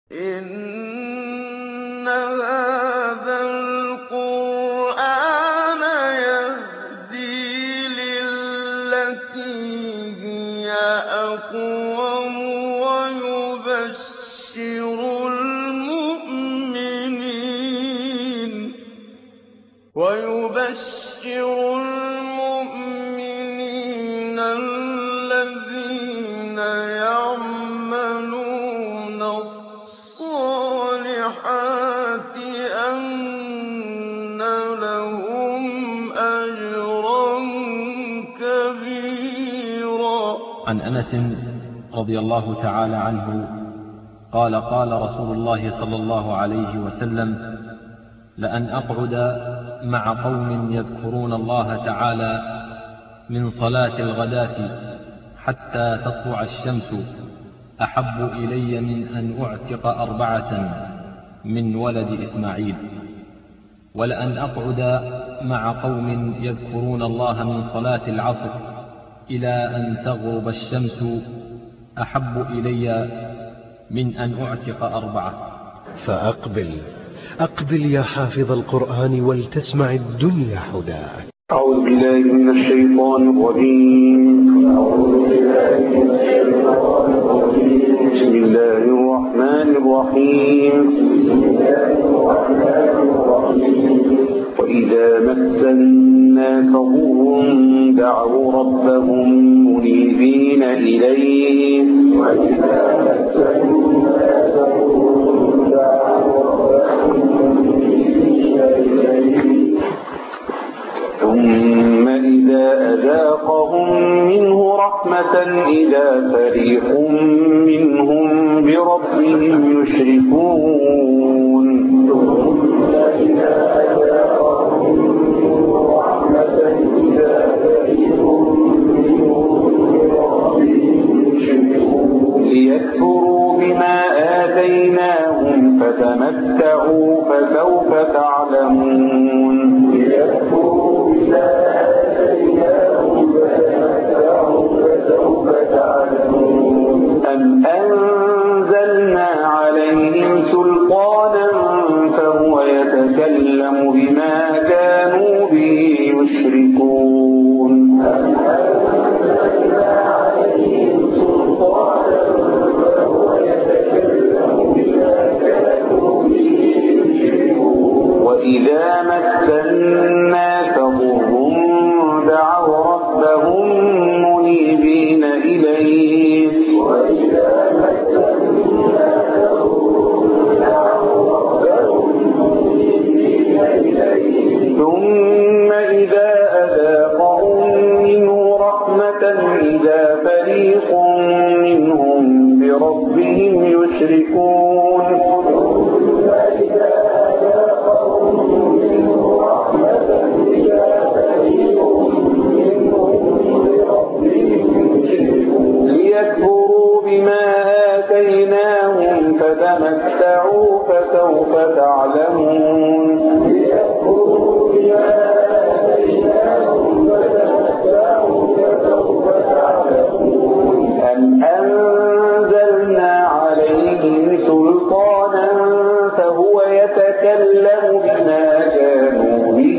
إِنَّ هَٰذَا الْقُرْآنَ يَهْدِي لِلَّتِي هِيَ أَقْوَمُ وَيُبَشِّرُ الْمُؤْمِنِينَ الَّذِينَ يَعْمَلُونَ الصَّالِحَاتِ أَنَّ لَهُمْ أَجْرًا كَبِيرًا عن أنس رضي الله تعالى عنه قال قال رسول الله صلى الله عليه وسلم لأن أقعد مع قوم يذكرون الله تعالى من صلاة الغداة حتى تطلع الشمس أحب إلي من أن أعتق أربعة من ولد إسماعيل ولأن أقعد مع قوم يذكرون الله من صلاة العصر إلى أن تغرب الشمس أحب إلي من أن أعتق أربعة فأقبل أقبل يا حافظ القرآن ولتسمع الدنيا حداك أعوذ بالله من الشيطان الرجيم بسم الله الرحمن الرحيم وإذا مس الناس ضر دعوا ربهم منيبين إليه وإذا مس الناس ضر دعوا ثم إذا أذاقهم منه رحمة إذا فريق منهم بربهم يشركون ثم إذا أذاقهم منه رحمة إذا فريق منهم بربهم يشركون ليكفروا بما آتيناهم فتمتعوا فسوف تعلمون ليكفروا بما آتيناهم فتمتعوا فسوف تعلمون أم أنزلنا عليهم سلطانا فهو يتكلم بما كانوا به يشركون أم أنزلنا عليهم سلطانا فهو يتكلم بما كانوا به يشركون وإذا مس الناس ضر دعوا ربهم منيبين إليه وإذا مس الناس ضر دعوا ربهم منيبين إليه ثم إذا أذاقهم منه رحمة إذا فريق منهم بربهم يشركون ثم إذا أذاقهم منه رحمة إذا فريق منهم بربهم يشركون ليكفروا بما آتيناهم فتمتعوا فسوف تعلمون ليكفروا بما آتيناهم فتمتعوا فسوف تعلمون أم أنزلنا عليهم سلطانا فهو يتكلم بما كانوا به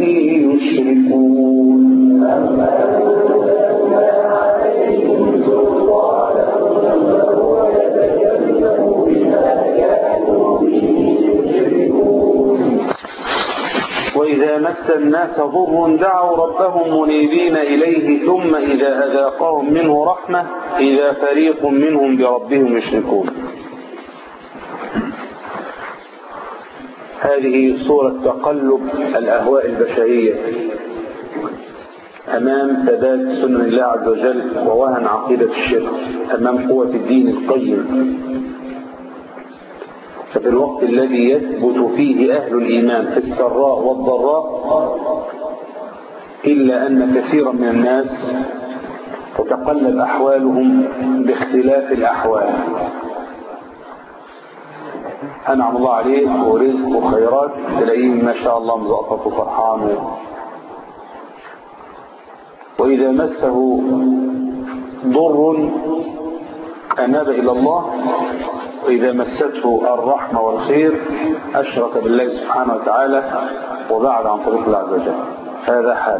يشركون أم أنزلنا عليهم سلطانا فهو يتكلم بما كانوا به يشركون وإذا مس الناس ضر دعوا ربهم منيبين إليه ثم إذا أذاقهم منه رحمة إذا فريق منهم بربهم يشركون هذه صورة تقلب الأهواء البشرية أمام ثبات سنن الله عز وجل ووهن عقيدة الشرك أمام قوة الدين القيم ففي الوقت الذي يثبت فيه أهل الإيمان في السراء والضراء إلا أن كثيرا من الناس تتقلب أحوالهم باختلاف الأحوال أنعم الله عليه ورزق وخيرات تلاقيه ما شاء الله مزقطط وفرحان وإذا مسه ضر أناب إلى الله وإذا مسته الرحمة والخير أشرك بالله سبحانه وتعالى وبعد عن طريق الله عز وجل هذا حال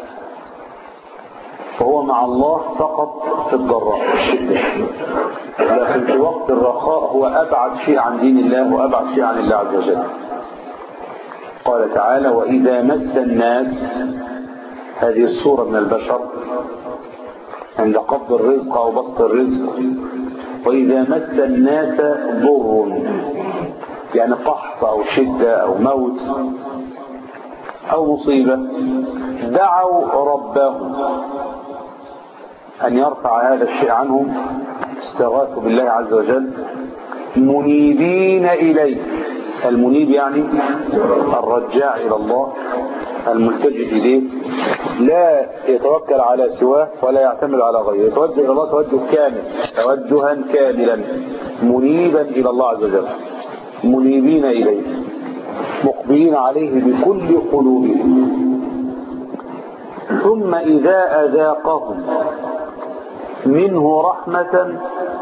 فهو مع الله فقط في الضراء والشدة لكن في وقت الرخاء هو أبعد شيء عن دين الله وأبعد شيء عن الله عز وجل قال تعالى وإذا مس الناس هذه الصورة من البشر عند قبض الرزق أو بسط الرزق وإذا مس الناس ضر يعني قحط أو شدة أو موت أو مصيبة دعوا ربهم أن يرفع هذا الشيء عنهم استغاثوا بالله عز وجل منيبين إليه المنيب يعني الرجاع إلى الله الملتجئ إليه لا يتوكل على سواه ولا يعتمد على غيره يتوجه إلى الله توجه كامل توجها كاملا منيبا إلى الله عز وجل منيبين إليه مقبلين عليه بكل قلوبهم ثم إذا أذاقهم منه رحمة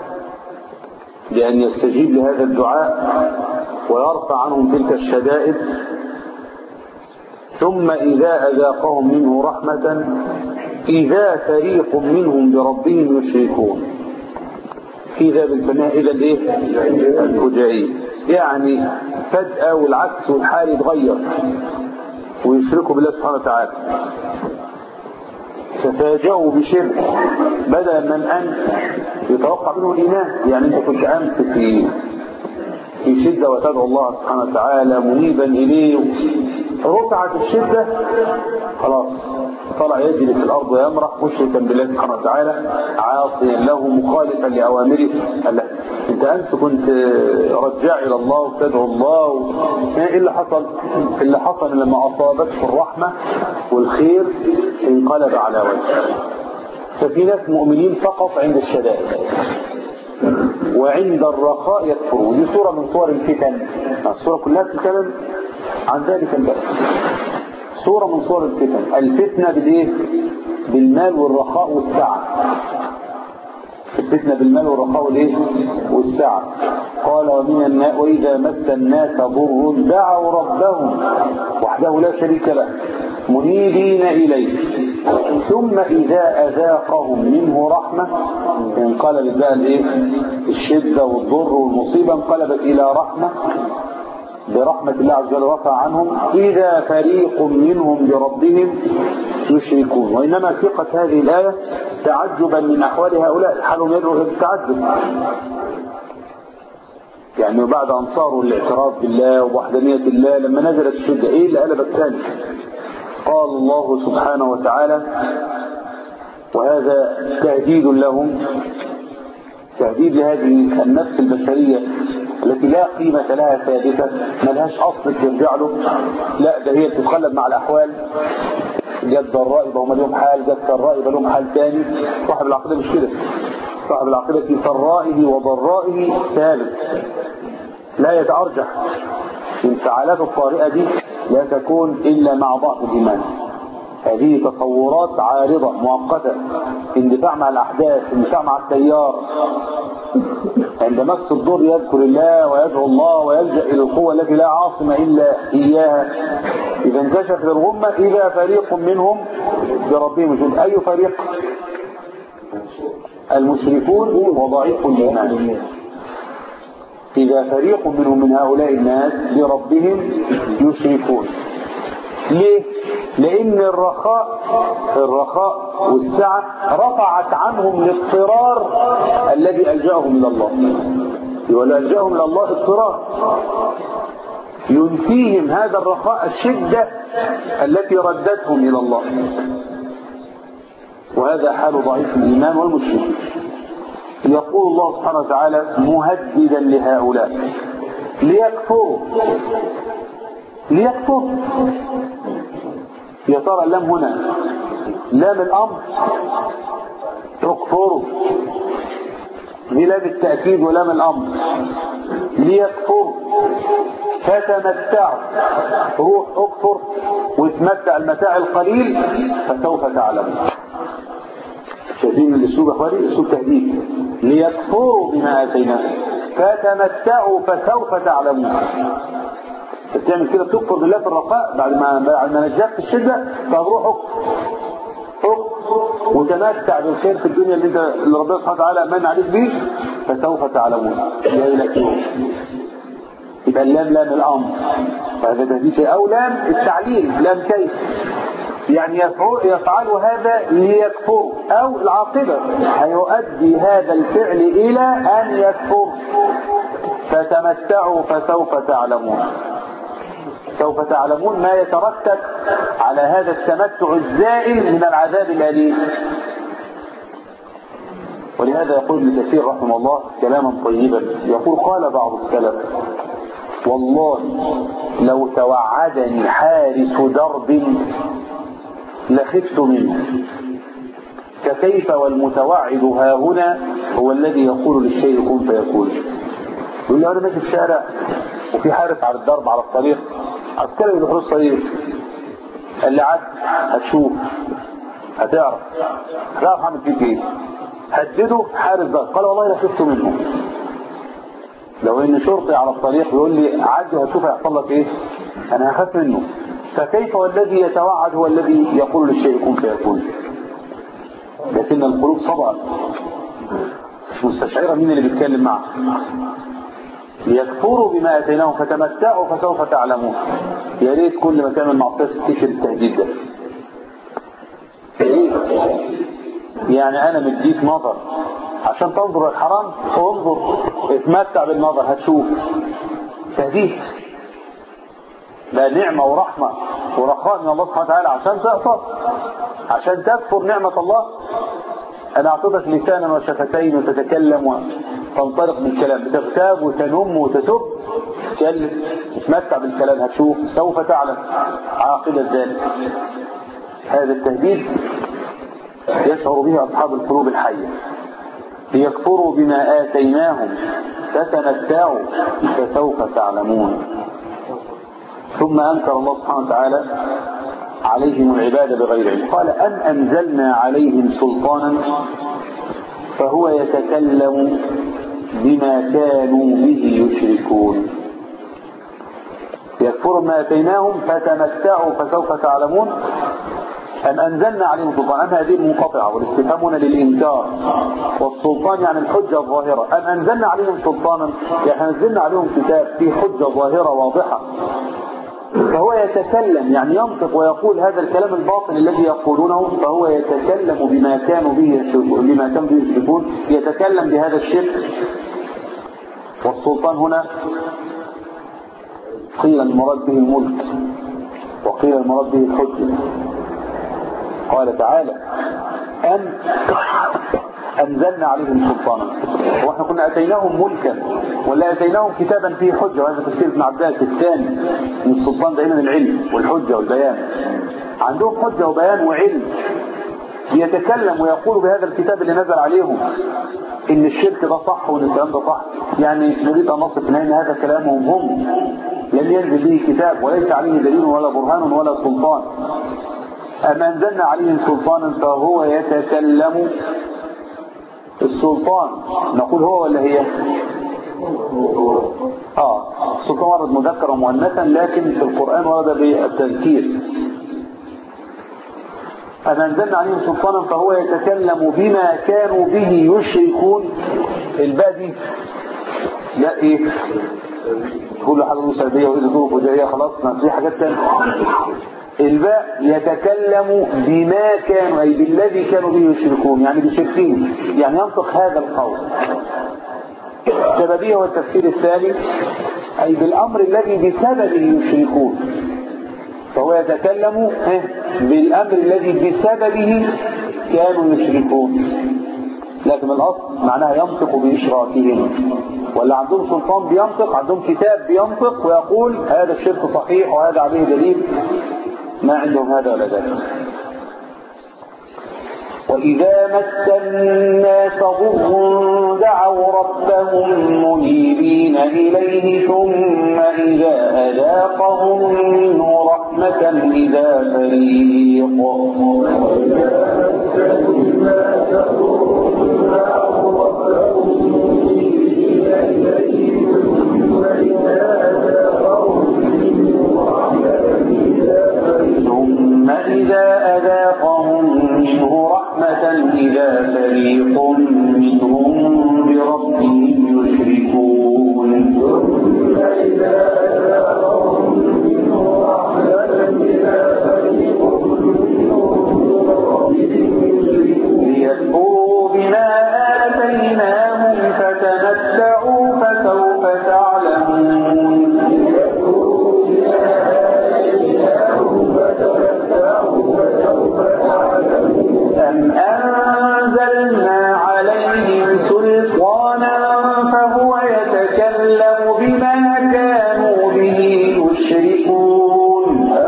بأن يستجيب لهذا الدعاء ويرفع عنهم تلك الشدائد ثم إذا أذاقهم منه رحمة إذا فريق منهم بربهم يشركون إذا بنسميها إذا الإيه؟ الفجائية يعني فجأة والعكس والحال يتغير ويشركوا بالله سبحانه وتعالى تفاجئوا بشرك بدلا من أن يتوقع منه الإيمان يعني أنت كنت أمس في في شدة وتدعو الله سبحانه وتعالى منيبا إليه رفعت الشدة خلاص طلع يجري في الأرض ويمرح مشركا بالله سبحانه وتعالى عاصيا له مخالفا لأوامره قال لا أنت أمس كنت رجاع إلى الله وتدعو الله و... إيه اللي حصل اللي حصل لما أصابته الرحمة والخير انقلب على وجهه ففي ناس مؤمنين فقط عند الشدائد وعند الرخاء يكفرون دي صورة من صور الفتن الصورة كلها تتكلم عن ذلك البأس صورة من صور الفتن الفتنة بالايه بالمال والرخاء والسعة الفتنة بالمال والرخاء والايه والسعة قال ومن الناس وإذا مس الناس ضر دعوا ربهم وحده لا شريك له منيبين إليه ثم إذا أذاقهم منه رحمة انقلبت بقى الايه الشدة والضر والمصيبة انقلبت إلى رحمة برحمة الله عز وجل رفع عنهم إذا فريق منهم بربهم يشركون وإنما ثقة هذه الآية تعجبا من أحوال هؤلاء حالهم يدعو إلى التعجب يعني بعد أن صاروا الاعتراف بالله ووحدانية الله لما نزلت الشدة إيه اللي قلب الثاني قال الله سبحانه وتعالى وهذا تهديد لهم تهديد لهذه النفس البشرية التي لا قيمة لها ثابتة ما لهاش أصل ترجع له لا ده هي بتتقلب مع الأحوال جد الرائب هم لهم حال جد الرائب لهم حال ثاني صاحب العقيدة مش كده صاحب العقيدة في سرائه وضرائه ثابت لا يتأرجح الانفعالات الطارئة دي لا تكون إلا مع ضعف الإيمان هذه تصورات عارضة مؤقتة اندفاع مع الأحداث اندفاع مع التيار عند مس الضر يذكر الله ويدعو الله ويلجأ إلى القوة التي لا عاصم إلا إياها إذا انكشف الغمة إذا فريق منهم بربهم يشوف أي فريق المشركون وضعيف الإيمان إذا فريق منهم من هؤلاء الناس بربهم يشركون ليه؟ لأن الرخاء الرخاء والسعة رفعت عنهم الاضطرار الذي ألجأهم إلى الله ولا ألجأهم إلى الله اضطرار ينسيهم هذا الرخاء الشدة التي ردتهم إلى الله وهذا حال ضعيف الإيمان والمشرك يقول الله سبحانه وتعالى مهددا لهؤلاء ليكفروا ليكفروا يا ترى اللام هنا لام الأمر اكفروا دي لام التأكيد ولام الأمر ليكفروا فتمتعوا روح اكفر وتمتع المتاع القليل فسوف تعلم شايفين الاسلوب يا اخواني اسلوب تهديد ليكفروا بما اتيناهم فتمتعوا فسوف تعلمون بتعمل كده بتكفر بالله في الرخاء بعد ما بعد ما نجاك في الشده طب روح اكفر وتمتع بالخير في الدنيا اللي انت اللي ربنا سبحانه وتعالى من عليك به فسوف تعلمون يا لك يوم يبقى اللام لام الامر فهذا تهديد او لام التعليل لام كيف يعني يفعل يفعلوا هذا ليكفروا او العاقبه هيؤدي هذا الفعل الى ان يكفروا فتمتعوا فسوف تعلمون سوف تعلمون ما يترتب على هذا التمتع الزائل من العذاب الأليم ولهذا يقول ابن كثير رحمه الله كلاما طيبا يقول قال بعض السلف والله لو توعدني حارس درب لخفت منه فكيف والمتوعد ها هنا هو الذي يقول للشيء كن فيكون يقول لي انا ماشي في الشارع وفي حارس على الضرب على الطريق عسكري من الحروس الصغير قال لي عد هتشوف هتعرف هتعرف هعمل فيك ايه هدده حارس ضرب قال والله لا خفت منه لو ان شرطي على الطريق يقول لي عد وهتشوف هيحصل لك ايه انا هخاف منه فكيف والذي يتوعد هو الذي يقول للشيء كن فيكون لكن القلوب صبرت مش مستشعره مين اللي بيتكلم معه ليكفروا بما اتيناهم فتمتعوا فسوف تعلمون يا ريت كل ما تعمل معصيه تفتكر التهديد ده يا ريت يعني انا مديك نظر عشان تنظر الحرام انظر اتمتع بالنظر هتشوف تهديد ده نعمة ورحمة ورخاء من الله سبحانه وتعالى عشان تقصر عشان تكفر نعمة الله أنا أعطيتك لسانا وشفتين وتتكلم وتنطلق بالكلام بتغتاب وتنم وتسب تكلم تتمتع بالكلام هتشوف سوف تعلم عاقبة ذلك هذا التهديد يشعر به أصحاب القلوب الحية ليكفروا بما آتيناهم فتمتعوا فسوف تعلمون ثم أنكر الله سبحانه وتعالى عليهم العبادة بغير علم قال أم أنزلنا عليهم سلطانا فهو يتكلم بما كانوا به يشركون يكفر ما أتيناهم فتمتعوا فسوف تعلمون أم أنزلنا عليهم سلطان أم هذه المنقطعة والاستفهام هنا للإنكار والسلطان يعني الحجة الظاهرة أم أنزلنا عليهم سلطانا يعني نزلنا عليهم كتاب فيه حجة ظاهرة واضحة فهو يتكلم يعني ينطق ويقول هذا الكلام الباطل الذي يقولونه فهو يتكلم بما كانوا به يشركون بما كانوا به يشركون يتكلم بهذا الشرك والسلطان هنا قيل المراد به الملك وقيل المراد به الحجة قال تعالى أن أنزلنا عليهم سلطانا واحنا كنا أتيناهم ملكا ولا أتيناهم كتابا فيه حجة وهذا تفسير ابن عباس الثاني من السلطان دائما العلم والحجة والبيان عندهم حجة وبيان وعلم يتكلم ويقول بهذا الكتاب اللي نزل عليهم ان الشرك ده صح وان الكلام ده صح يعني نريد ان نصف ان هذا كلامهم هم لم ينزل به كتاب وليس عليه دليل ولا برهان ولا سلطان أما أنزلنا عليهم سلطانا فهو يتكلم السلطان نقول هو ولا هي آه السلطان ورد مذكرا ومؤنثا لكن في القرآن ورد بالتذكير أما أنزلنا عليهم سلطانا فهو يتكلم بما كانوا به يشركون الباء دي لا ايه كل حاجة سلبية وإذا ظروف وجاية خلاص ما في حاجات تانية الباء يتكلم بما كانوا أي بالذي كانوا به يشركون يعني بشركين يعني ينطق هذا القول سببيه والتفسير الثاني أي بالأمر الذي بسببه يشركون فهو يتكلم بالأمر الذي بسببه كانوا يشركون لكن الأصل معناها ينطق بإشراكهم ولا عندهم سلطان بينطق عندهم كتاب بينطق ويقول هذا الشرك صحيح وهذا عليه دليل ما عندهم هذا ولا ذاك وإذا مس الناس ضر دعوا ربهم منيبين إليه ثم إذا أذاقهم منه رحمة إذا فريق ثم إذا أذاقهم منه رحمة إذا فريق منهم بربهم يشركون ليكفروا بما آتيناهم فتمتعوا فسوف تعلمون أم أنزلنا عليهم سلطانا فهو يتكلم بما كانوا به يشركون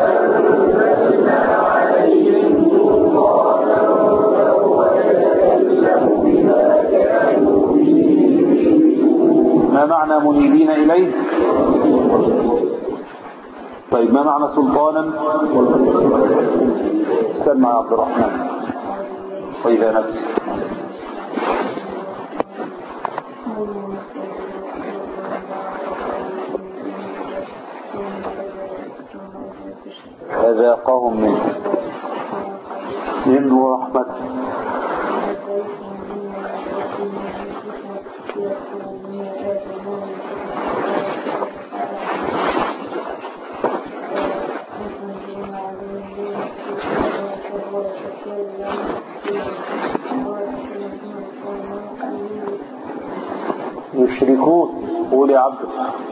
ما معنى منيبين إليه طيب ما معنى سلطانا سمع يا عبد الرحمن وإذا نفس فذاقهم منه منه رحمة يشركون قول يا عبد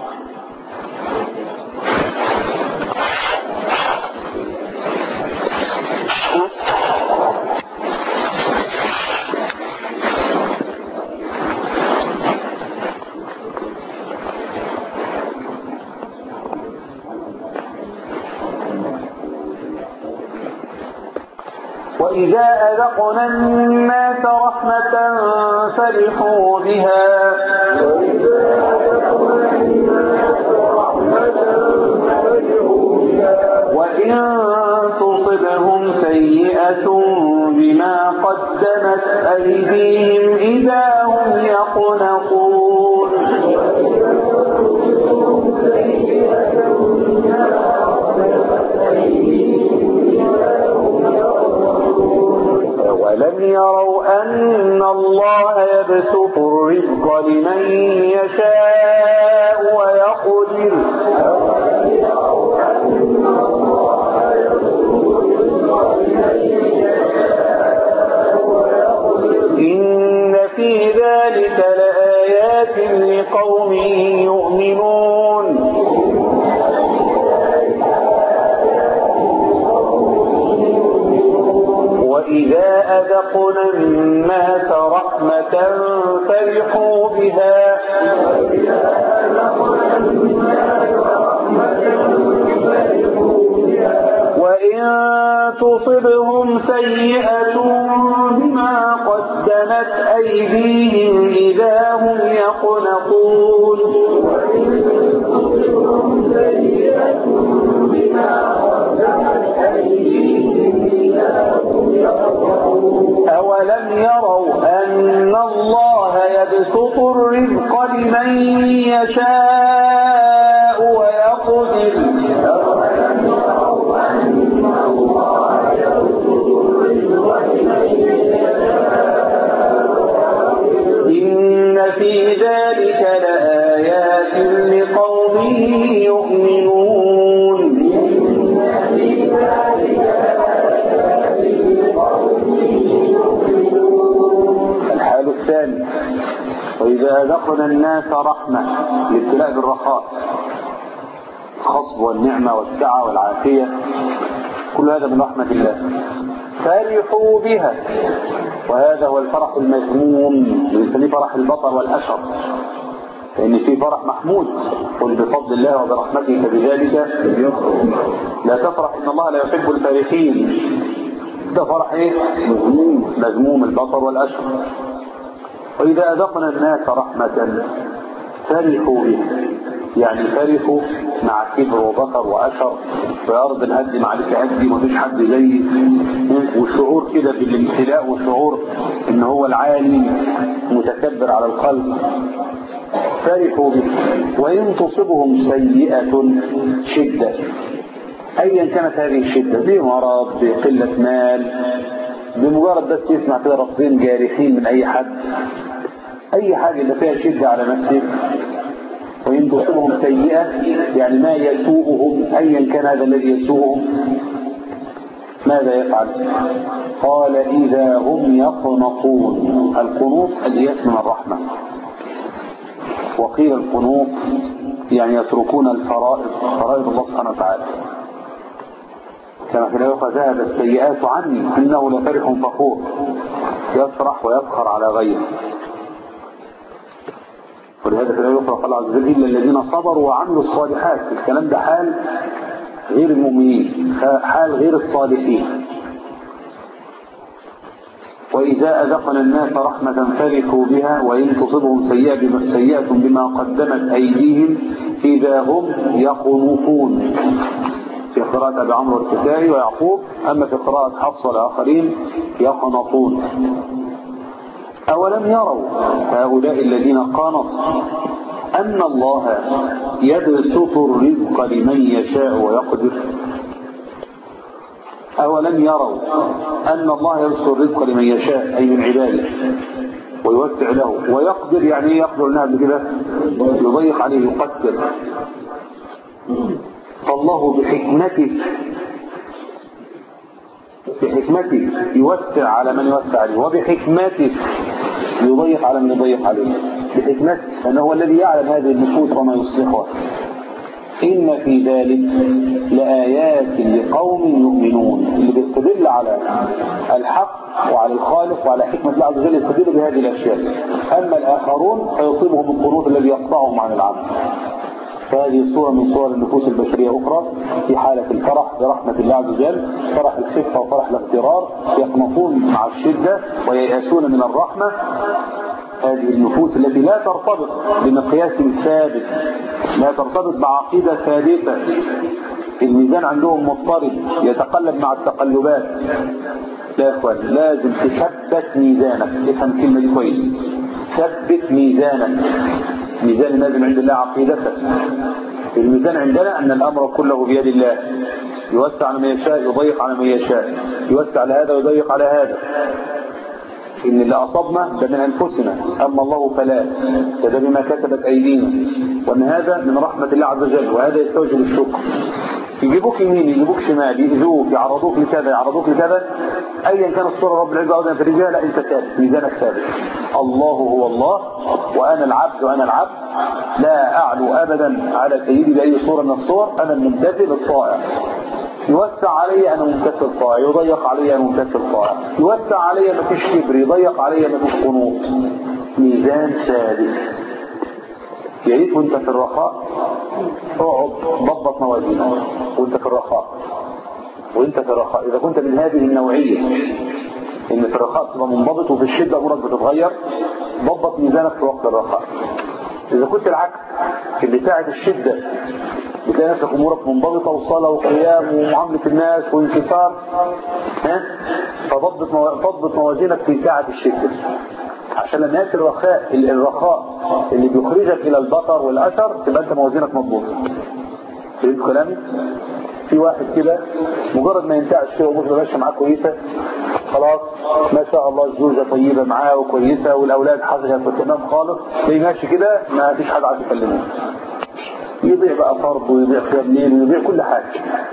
وإذا أذقنا الناس رحمة فرحوا بها وإن تصبهم سيئة بما قدمت أيديهم إذا هم يقنطون ولم يروا أن الله يبسط الرزق لمن يشاء ويقدر إن في ذلك لآيات لقوم يؤمنون وإذا أذقنا الناس رحمة فرحوا بها وإن تصبهم سيئة بما قدمت أيديهم إذا هم يقنطون أولم يروا أن الله يبسط الرزق لمن يشاء ويقدر إن في ذلك لآيات لقوم يؤمنون الحال الثاني وإذا أذقنا الناس رحمة الابتلاء بالرخاء الخصب والنعمة والسعة والعافية كل هذا من رحمة الله فرحوا بها وهذا هو الفرح المذموم اللي بنسميه فرح البطر والأشر لأن في فرح محمود قل بفضل الله وبرحمته فبذلك لا تفرح إن الله لا يحب الفرحين ده فرح ايه مذموم مذموم البصر والأشر وإذا أذقنا الناس رحمة فرحوا به يعني فرحوا مع كبر وبطر وأشر في أرض هدم عليك هدي ومفيش حد زيي وشعور كده بالامتلاء وشعور إن هو العالي متكبر على الخلق فرحوا به وإن تصبهم سيئة شدة أيا كانت هذه الشدة بمرض بقلة مال بمجرد بس يسمع كده رصين جارحين من أي حد أي حاجة اللي فيها شدة على نفسه وإن تصبهم سيئة يعني ما يسوءهم أيا كان هذا الذي يسوءهم ماذا يفعل قال إذا هم يقنطون القنوط الياس من الرحمة وقيل القنوط يعني يتركون الفرائض فرائض الله سبحانه وتعالى كما في الآية ذهب السيئات عني إنه لفرح فخور يفرح ويفخر على غيره ولهذا في الآية الأخرى قال عز وجل إلا الذين صبروا وعملوا الصالحات الكلام ده حال غير المؤمنين حال غير الصالحين وإذا أذقنا الناس رحمة فرحوا بها وإن تصبهم سيئة سيئة بما قدمت أيديهم إذا هم يقنطون في قراءة أبي عمرو الكسائي ويعقوب أما في قراءة حفص الآخرين يقنطون أولم يروا هؤلاء الذين قانطوا أن الله يبسط الرزق لمن يشاء ويقدر أولم يروا أن الله يبسط الرزق لمن يشاء أي من عباده ويوسع له ويقدر يعني ايه يقدر لنا بكده يضيق عليه يقدر فالله بحكمته بحكمته يوسع على من يوسع عليه وبحكمته يضيق على من يضيق عليه بحكمته لأنه هو الذي يعلم هذه النفوس وما يصلحها إن في ذلك لآيات لقوم يؤمنون اللي بيستدل على الحق وعلى الخالق وعلى حكمة الله عز وجل يستدل بهذه الأشياء أما الآخرون فيصيبهم القنوط الذي يقطعهم عن العمل فهذه صورة من صور النفوس البشرية أخرى في حالة الفرح برحمة الله عز وجل فرح الخفة وفرح الاغترار يقنطون مع الشدة وييأسون من الرحمة هذه النفوس التي لا ترتبط بمقياس ثابت لا ترتبط بعقيدة ثابتة الميزان عندهم مضطرب يتقلب مع التقلبات لا يا اخوان لازم تثبت ميزانك افهم الكلمة دي كويس ثبت ميزانك ميزان لازم عند الله عقيدتك الميزان عندنا أن الأمر كله بيد الله يوسع على من يشاء يضيق على من يشاء يوسع على هذا ويضيق على هذا إن اللي أصبنا ده من أنفسنا أما الله فلا فده بما كسبت أيدينا وأن هذا من رحمة الله عز وجل وهذا يستوجب الشكر يجيبوك يمين يجيبوك شمال يأذوك يعرضوك لكذا يعرضوك لكذا أيا كان الصورة رب العزة أولا في الرجال لا أنت ثابت ميزانك ثابت الله هو الله وأنا العبد وأنا العبد لا أعلو أبدا على سيدي بأي صورة من الصور أنا الممتثل الطائع يوسع علي أنا ممتثل طائع يضيق علي أنا ممتثل طائع يوسع علي ما فيش كبر يضيق علي ما فيش قنوط ميزان ثابت يا ريت وانت في الرخاء اقعد ضبط موازينك وانت في الرخاء وانت في الرخاء اذا كنت من هذه النوعية ان في الرخاء تبقى منضبط وفي الشدة امورك بتتغير ضبط ميزانك في وقت الرخاء اذا كنت العكس في بتاعة الشدة بتلاقي نفسك امورك منضبطة وصلاة وقيام ومعاملة الناس وانكسار ها فضبط مو... ضبط موازينك في ساعة الشدة عشان لما ياتي الرخاء الرخاء اللي بيخرجك الى البطر والاثر تبقى انت موازينك مضبوطه فهمت كلامي في واحد كده مجرد ما ينتهي الشيء واموره ماشيه معاه كويسه خلاص ما شاء الله الزوجه طيبه معاه وكويسه والاولاد حاجه تمام خالص تلاقيه ماشي كده ما فيش حد عايز يكلمه يبيع بقى فرض ويبيع خيار ليل ويبيع كل حاجه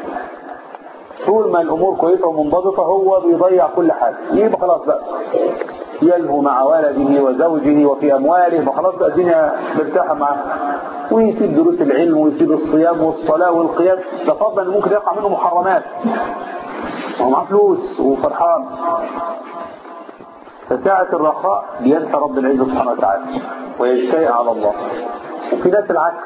طول ما الامور كويسه ومنضبطه هو بيضيع كل حاجه يبقى خلاص بقى يلهو مع ولده وزوجه وفي أمواله فخلاص بقى الدنيا مرتاحة معاه ويسيب دروس العلم ويسيب الصيام والصلاة والقيام ده فضلا ان ممكن يقع منه محرمات وهو معاه فلوس وفرحان فساعة الرخاء بينسى رب العزة سبحانه وتعالى ويجترئ على الله وفي ناس العكس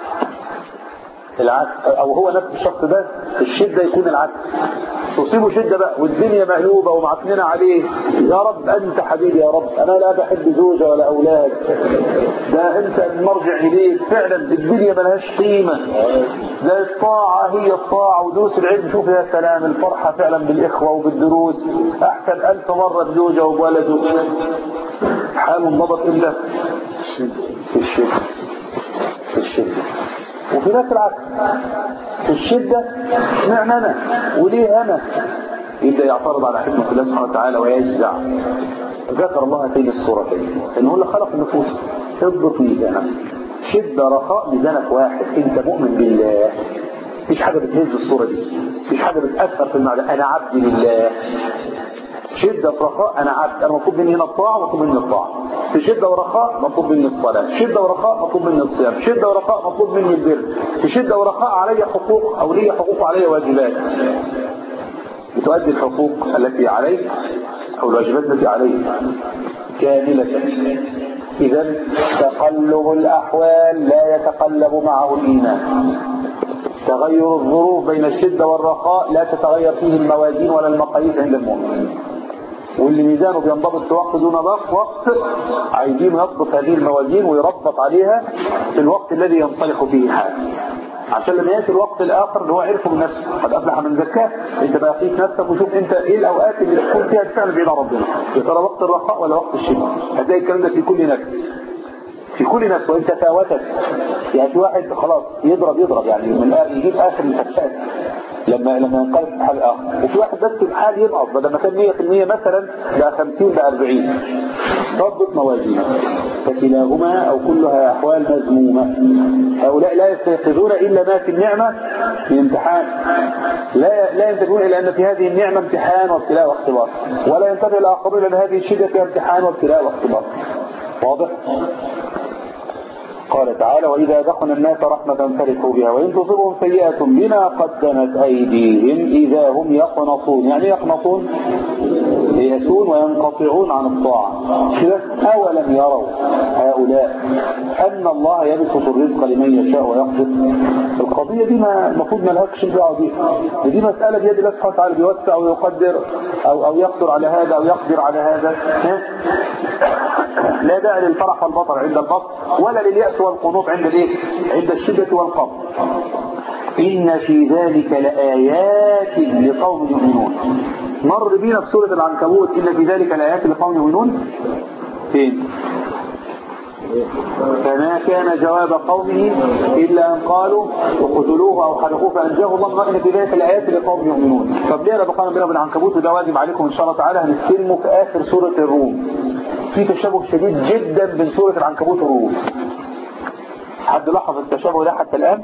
العكس او هو نفس الشخص ده في الشدة يكون العكس تصيبه شدة بقى والدنيا مقلوبة ومعكنين عليه يا رب أنت حبيبي يا رب أنا لا بحب زوجة ولا أولاد ده أنت المرجع إليك فعلا الدنيا ملهاش قيمة ده الطاعة هي الطاعة ودروس العلم شوف يا سلام الفرحة فعلا بالإخوة وبالدروس أحسن ألف مرة بزوجة وبولده حاله انضبط إلا في الشدة الشدة وفي ناس العكس في الشدة اشمعنى أنا وليه أنا يبدأ يعترض على حكمة الله سبحانه وتعالى ويجزع ذكر الله هاتين الصورتين إن هو اللي خلق النفوس اضبط ميزانك شدة رخاء ميزانك واحد انت مؤمن بالله مفيش حاجة بتهز الصورة دي مفيش حاجة بتأثر في المعنى أنا عبد لله شدة ورخاء أنا عبد أنا مطلوب مني هنا الطاعة مطلوب مني الطاعة في شدة ورخاء مطلوب مني الصلاة شدة ورخاء مطلوب مني الصيام شدة ورخاء مطلوب مني البر في شدة ورخاء علي حقوق أو لي حقوق علي واجبات بتؤدي الحقوق التي عليك أو الواجبات التي عليك كاملة إذا تقلب الأحوال لا يتقلب معه الإيمان تغير الظروف بين الشدة والرخاء لا تتغير فيه الموازين ولا المقاييس عند المؤمن واللي ميزانه بينضبط في وقت دون ضغط وقت عايزين يضبط هذه الموازين ويربط عليها في الوقت الذي ينطلق فيه الحال عشان لما ياتي الوقت الاخر اللي هو عرفه بنفسه قد افلح من زكاه انت بقى قيس نفسك وشوف انت ايه الاوقات اللي تكون فيها الفعل بين ربنا يا ترى وقت الرخاء ولا وقت الشده هتلاقي الكلام ده في كل نفس في كل نفس وانت تفاوتت يعني في واحد خلاص يضرب يضرب يعني من الآخر يجيب اخر الفساد لما لما ينقلب في حال اخر وفي واحد بس الحال ينقص بدل ما كان 100% مثلا بقى 50 بقى 40 ضبط موازينك فكلاهما او كلها احوال مذمومه هؤلاء لا يستيقظون الا ما في النعمه من امتحان لا لا ينتبهون الى ان في هذه النعمه امتحان وابتلاء واختبار ولا ينتبه الاخرون الى ان هذه الشده فيها امتحان وابتلاء واختبار واضح قال تعالى وإذا دخل الناس رحمة فرحوا بها وإن تصبهم سيئة بما قدمت أيديهم إذا هم يقنطون يعني يقنطون ييأسون وينقطعون عن الطاعة كده أولم يروا هؤلاء أن الله يبسط الرزق لمن يشاء ويقدر القضية دي ما المفروض ما لهاش دعوة بيها دي مسألة بيد الله سبحانه وتعالى بيوسع ويقدر أو أو يقدر على هذا أو يقدر على هذا لا داعي للفرح والبطر عند البطر ولا لليأس والقنوط عند الايه عند الشدة والقبض إن في ذلك لآيات لقوم يؤمنون مر بينا في سورة العنكبوت إن في ذلك لآيات لقوم يؤمنون فين فما كان جواب قومه إلا أن قالوا وقتلوه أو حرقوه فأنجاه الله إن في ذلك الآيات لقوم يؤمنون طب ليه بقانا بينا بالعنكبوت وده واجب عليكم إن شاء الله تعالى هنستلمه في آخر سورة الروم في تشابه شديد جدا بين سورة العنكبوت والروم حد لاحظ التشابه ده حتى الآن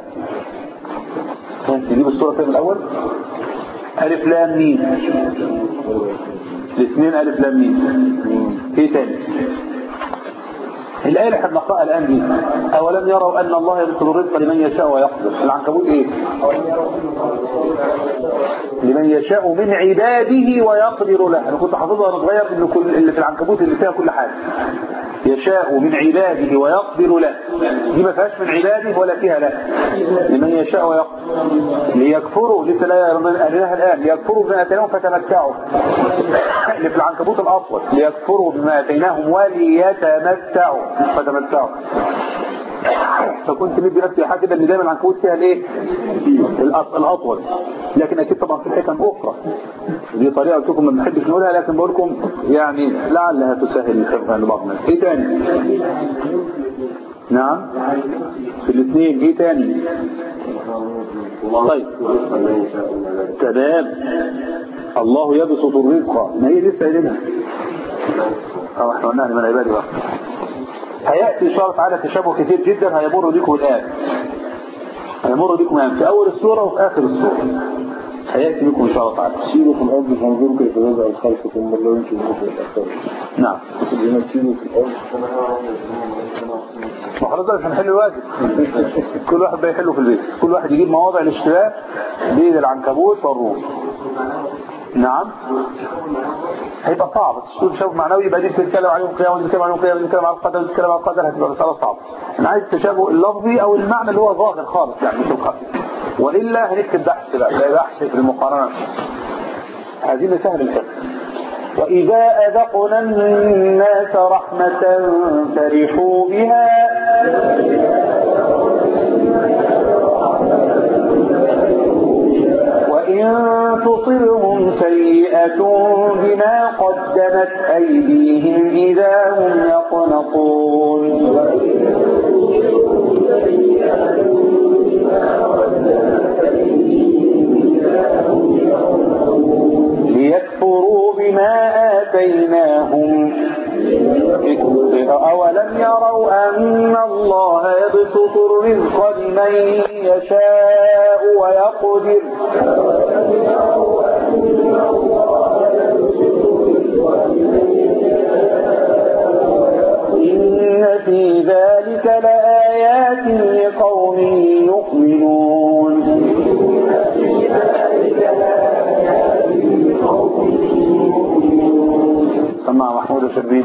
نجيب الصورة من الأول ألف لام ميم الاثنين ألف لام ميم ايه تاني الآية اللي احنا بنقرأها الآن دي أولم يروا أن الله يبسط الرزق لمن يشاء ويقدر العنكبوت إيه لمن يشاء من عباده ويقدر له أنا كنت حافظها وأنا صغير إن كل اللي في العنكبوت اللي فيها كل حاجة يشاء من عباده ويقدر له دي ما فيهاش من عباده ولا فيها له لمن يشاء ويقدر ليكفروا لسه لا قالناها الآن ليكفروا بما آتيناهم فتمتعوا اللي في العنكبوت الأسود ليكفروا بما آتيناهم وليتمتعوا فتمتعوا فكنت مدي نفسي حاجه كده ان دايما العنكبوت فيها الايه الاطول لكن اكيد طبعا في حكم اخرى دي طريقه قلت لكم ما بنحبش نقولها لكن بقول لكم يعني لعلها تسهل الحفظ عند بعضنا ايه تاني نعم في الاثنين ايه تاني طيب تمام الله يبسط الرزق ما هي لسه قايلينها اه احنا قلناها لمن عبادي بقى هيأتي إن شاء الله تعالى تشابه كثير جدا هيمر بكم الآن هيمر بكم الآن في أول السورة وفي آخر السورة هيأتي بكم إن شاء الله تعالى سيروا في الأرض فانظروا كيف يضع الخلق ثم لو ينشئ في الأكثر نعم لما سيروا في الأرض وخلاص بقى مش هنحل الواجب كل واحد بيحله في البيت كل واحد يجيب مواضع الاشتباه بين العنكبوت والروم نعم هيبقى صعب بس تشوف معنوي يبقى دي بتتكلم عليهم قيام ودي بتتكلم عليهم قيام ودي بتتكلم على القدر بتتكلم على القدر هتبقى مسألة صعبة انا عايز التشابه اللفظي او المعنى اللي هو ظاهر خالص يعني مش الخفي والا هنكتب بحث بقى زي بحث في المقارنة عايزين نسهل الحفظ وإذا أذقنا الناس رحمة فرحوا بها وإن تصرهم سيئة بما قدمت أيديهم إذا هم يقنطون ليكفروا بما آتيناهم أولم يروا أن الله يبسط الرزق لمن يشاء ويقدر إن في ذلك لآيات لقوم يؤمنون سمع محمود الشربين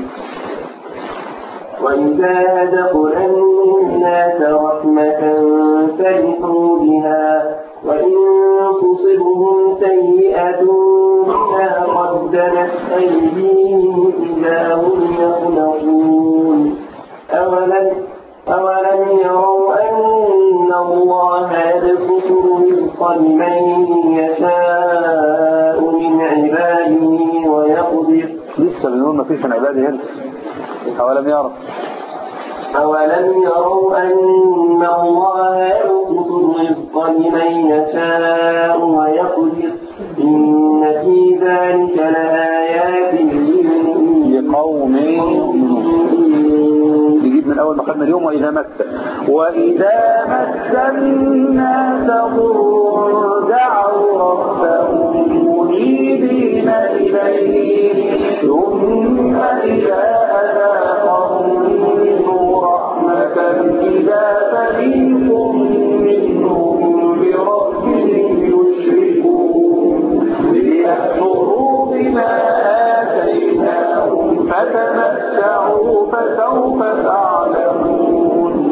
وإذا دخل الناس رحمة فرحوا بها وإن تصبهم سيئة بما قدمت أيديهم إذا هم يقنطون أولم أولم يروا أن الله يبسط الرزق لمن يشاء من عباده ويقدر لسه بنقول ما فيش من عبادي هنا أولم يرى أولم يروا أن الله يبسط الرزق لمن يشاء ويقدر إن في ذلك لآيات لقوم يؤمنون نجيب من أول ما خدنا اليوم وإذا مس وإذا مس الناس ضر دعوا ربهم منيبين إليه ثم إذا أذاقهم منه رحمة إذا فريق منهم بربهم يشركون ليكفروا بما آتيناهم فتمتعوا فسوف تعلمون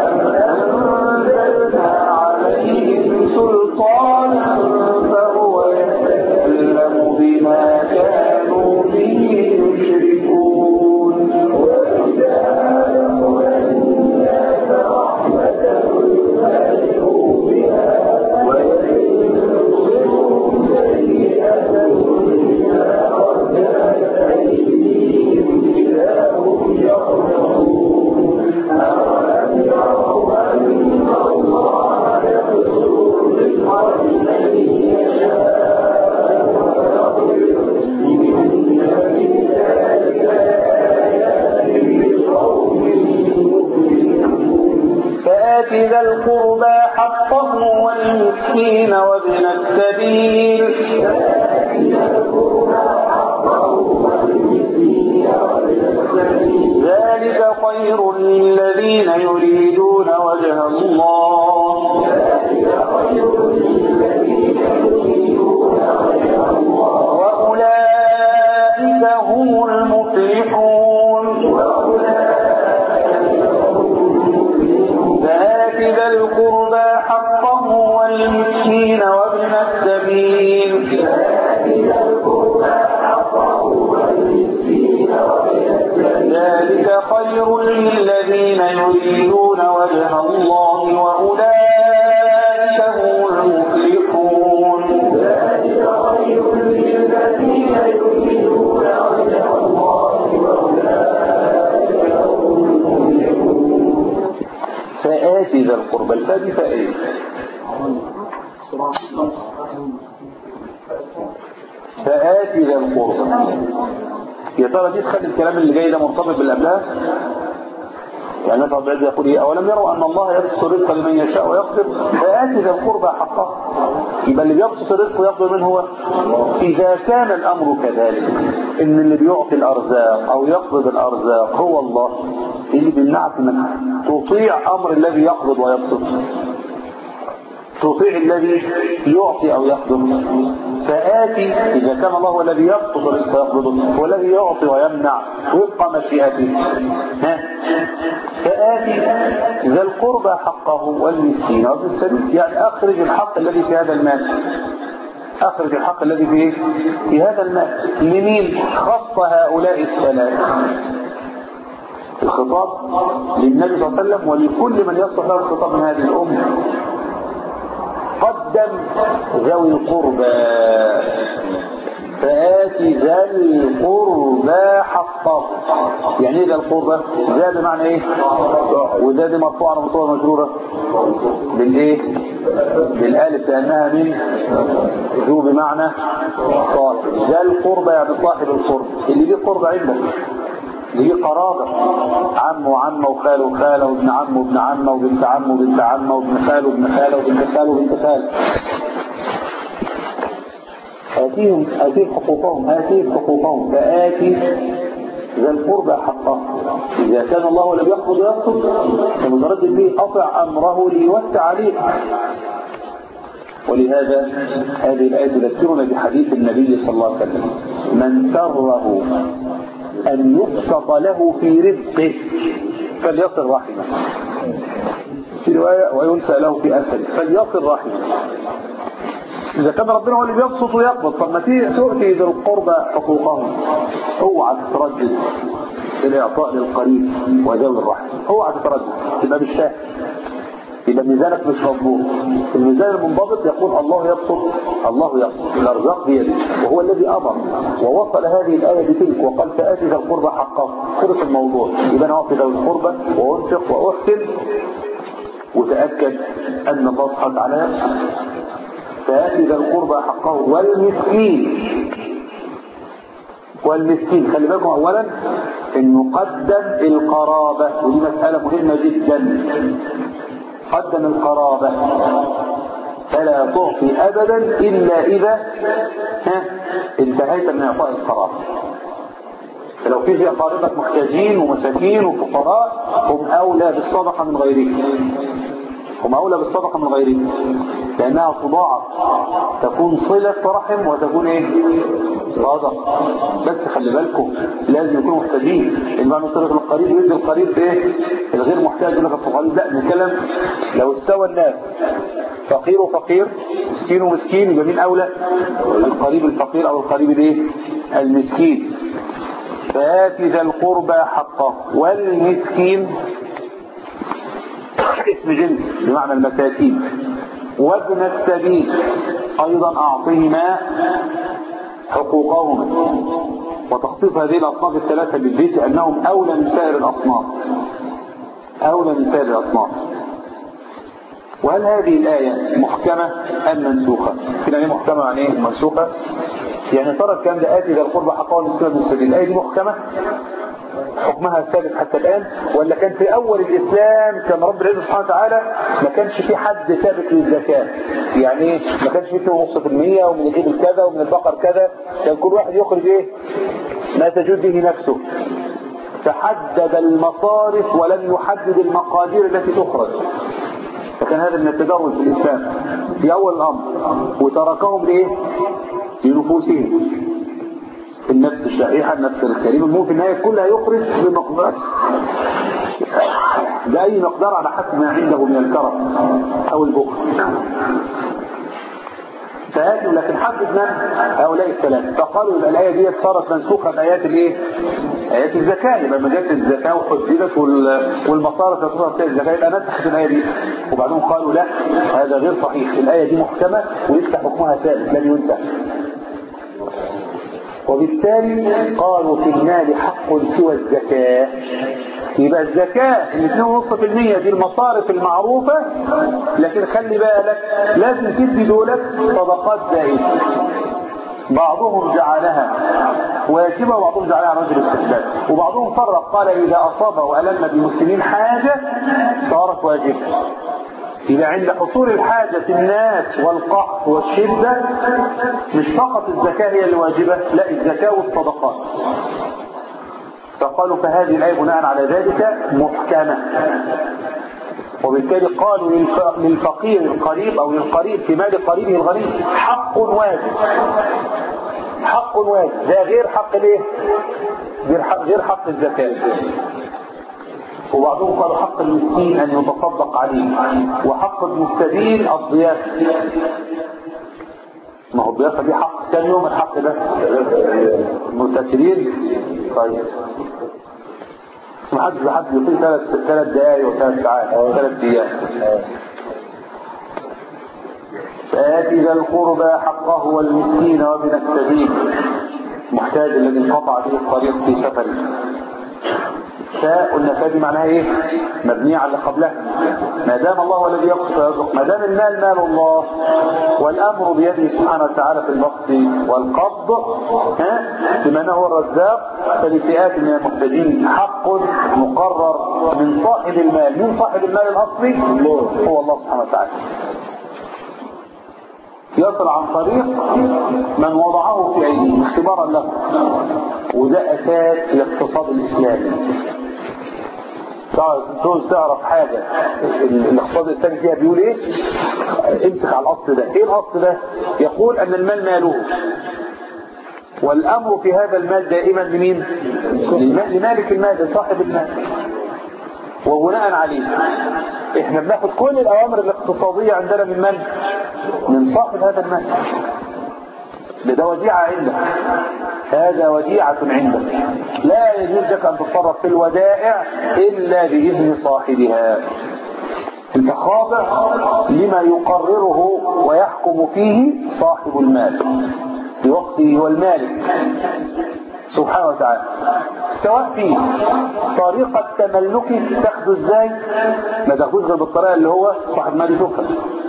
أنزلنا عليهم سلطانا فهو يتكلم بما كانوا به يشركون فآت ذا القربى حقه والمسكين وابن السبيل ذلك خير للذين يريدون وجه الله وأولئك هم المفلحون فآت ذا القربى حقه والمسكين وابن السبيل ذلك خير للذين يريدون وجه الله وأولئك هم المفلحون فآت ذا القربى الفادي فآت فآت ذا القربى يا ترى دي تخلي الكلام اللي جاي ده مرتبط باللي قبلها يعني مثلا بعد يقول ايه اولم يروا ان الله يبسط الرزق لمن يشاء ويقدر فآت ذا القربى حقه يبقى اللي بيبسط الرزق ويقدر من هو اذا كان الامر كذلك ان اللي بيعطي الارزاق او يقبض الارزاق هو الله اللي بيمنعك انك تطيع امر الذي يقبض ويبسط تطيع الذي يعطي او يقبض فآتي إذا كان الله هو الذي يبسط الرزق ويقبضه هو الذي يعطي ويمنع وفق مشيئته ها فآتي ذا القربى حقه والمسكين وابن السبيل يعني أخرج الحق الذي في هذا المال أخرج الحق الذي في إيه؟ في هذا المال لمين خص هؤلاء الثلاثة الخطاب للنبي صلى الله عليه وسلم ولكل من يصلح له الخطاب من هذه الأمة قدم ذوي القربى فآت ذا القربى حقه يعني ايه ذا القربى ذا بمعنى ايه وذا دي مرفوعه مرفوعه مجروره بالايه بالالف لانها من ذو بمعنى صاحب ذا القربى يعني صاحب القرب اللي ليه قرب عندك اللي ليه قرابه عمه وعمه وخاله وخاله وابن عمه وابن عمه وبنت عمه وبنت عمه وابن خاله وابن خاله وبنت خاله وبنت خاله آتيهم آتيهم حقوقهم آتيهم حقوقهم فآتي ذا القربى حقه إذا كان الله لم يقبض يقصد فمتردد به أطع أمره ليوسع عليه ولهذا هذه الآية تذكرنا بحديث النبي صلى الله عليه وسلم من سره أن يبسط له في رزقه فليصل رحمه في رواية وينسى له في أسفل فليصل رحمه إذا كان ربنا هو اللي بيبسط ويقبض طب ما تؤتي ذي القربى حقوقهم اوعى تتردد الإعطاء للقريب وذوي الرحم اوعى تتردد تبقى مش شاهد يبقى ميزانك مش مضبوط الميزان المنضبط يقول الله يبسط الله يبسط الارزاق بيده وهو الذي امر ووصل هذه الايه بتلك وقال فاتي ذا القربى حقه خلص الموضوع يبقى انا اعطي ذوي القربى وانفق واحسن وتاكد ان الله سبحانه وتعالى يبسط فآتي ذا القربى حقه والمسكين والمسكين خلي بالكم أولا أن نقدم القرابة ودي مسألة مهمة جدا قدم القرابة فلا تعطي أبدا إلا إذا ها انتهيت من إعطاء القرابة فلو في في أقاربك محتاجين ومساكين وفقراء هم أولى بالصدقة من غيرهم هم أولى بالصدقة من غيرهم لأنها تضاعف تكون صلة رحم وتكون إيه صدقة بس خلي بالكم لازم يكونوا محتاجين إنما صلة القريب يدي القريب إيه الغير محتاج لك القريب لا نتكلم لو استوى الناس فقير وفقير مسكين ومسكين يبقى مين أولى القريب الفقير أو القريب الإيه المسكين فآت ذا القربى حقه والمسكين اسم جنس بمعنى المساكين وابن السبيل ايضا اعطيهما حقوقهما وتخصيص هذه الاصناف الثلاثه بالبيت انهم اولى من سائر الاصناف اولى من سائر الاصناف وهل هذه الآية محكمة أم منسوخة؟ كنا ايه محكمة عن ايه منسوخة؟ يعني ترى الكلام ده آتي ذا القربى حقه والمسكين بالسبيل الآية دي محكمة؟ حكمها ثابت حتى الآن ولا كان في أول الإسلام كان رب العزة سبحانه وتعالى ما كانش في حد ثابت للزكاة يعني ايه ما كانش في نص في المية ومن الإبل كذا ومن البقر كذا كان كل واحد يخرج ايه ما تجود به نفسه فحدد المصارف ولم يحدد المقادير التي تخرج فكان هذا من التدرج في الإسلام في أول الأمر وتركهم لإيه لنفوسهم النفس الشحيحة النفس الكريمة المهم في النهاية كلها يخرج بمقدار بأي مقدار على حسب ما عنده من الكرم أو البخل فهاتوا لكن حدد من هؤلاء الثلاثة فقالوا يبقى الآية دي صارت منسوخة بآيات الإيه؟ آيات الزكاة يبقى ما جت الزكاة وحددت والمصارف تصرف فيها الزكاة يبقى نسخت الآية دي وبعدين قالوا لا هذا غير صحيح الآية دي محكمة ولسه حكمها ثابت لم ينسخ وبالتالي قالوا في المال حق سوى الزكاة يبقى الزكاة الاثنين ونص في المية دي المصارف المعروفة لكن خلي بالك لازم تدي دولت صدقات زائدة بعضهم جعلها واجبة وبعضهم جعلها رجل استحباب وبعضهم فرق قال إذا أصاب وألم بالمسلمين حاجة صارت واجبة إذا عند حصول الحاجة الناس والقحط والشدة مش فقط الزكاة هي الواجبة لا الزكاة والصدقات فقالوا فهذه الآية بناء على ذلك محكمة وبالتالي قالوا للفقير القريب أو للقريب في مال قريبه الغني حق واجب حق واجب ده غير حق الايه غير حق, غير حق الزكاة وبعضهم قالوا حق المسكين أن يتصدق عليه وحق ابن السبيل الضيافة ما هو الضيافة دي حق كم يوم الحق ده المتسلين طيب ما حدش بحد يطيل ثلاث ثلاث دقايق وثلاث ساعات او ثلاث ايام فآتي ذا القربى حقه والمسكين وابن السبيل محتاج الذي انقطع به الطريق في سفره فاء قلنا فاء دي معناها ايه مبنية على اللي قبلها ما دام الله هو الذي يقصد ويرزق ما دام المال مال الله والامر بيده سبحانه وتعالى في البسط والقبض ها بما انه هو الرزاق فلفئات من المحتاجين حق مقرر من صاحب المال من صاحب المال الاصلي هو الله سبحانه وتعالى يصل عن طريق من وضعه في ايديه اختبارا له وده اساس الاقتصاد الاسلامي تعرف تعرف حاجة الاقتصاد الاسلامي فيها بيقول ايه امسك على الاصل ده ايه الاصل ده يقول ان المال ماله والامر في هذا المال دائما لمين لمالك المال لصاحب المال وبناء عليه احنا بناخد كل الاوامر الاقتصادية عندنا من من من صاحب هذا المال ده وديعة عندك هذا وديعة عندك لا يجوز لك أن تتصرف في الودائع إلا بإذن صاحبها انت خاضع لما يقرره ويحكم فيه صاحب المال بوقته هو المالك سبحانه وتعالى سواء في طريقة تملكه تاخده ازاي ما تاخدوش غير بالطريقة اللي هو صاحب مال يشوفها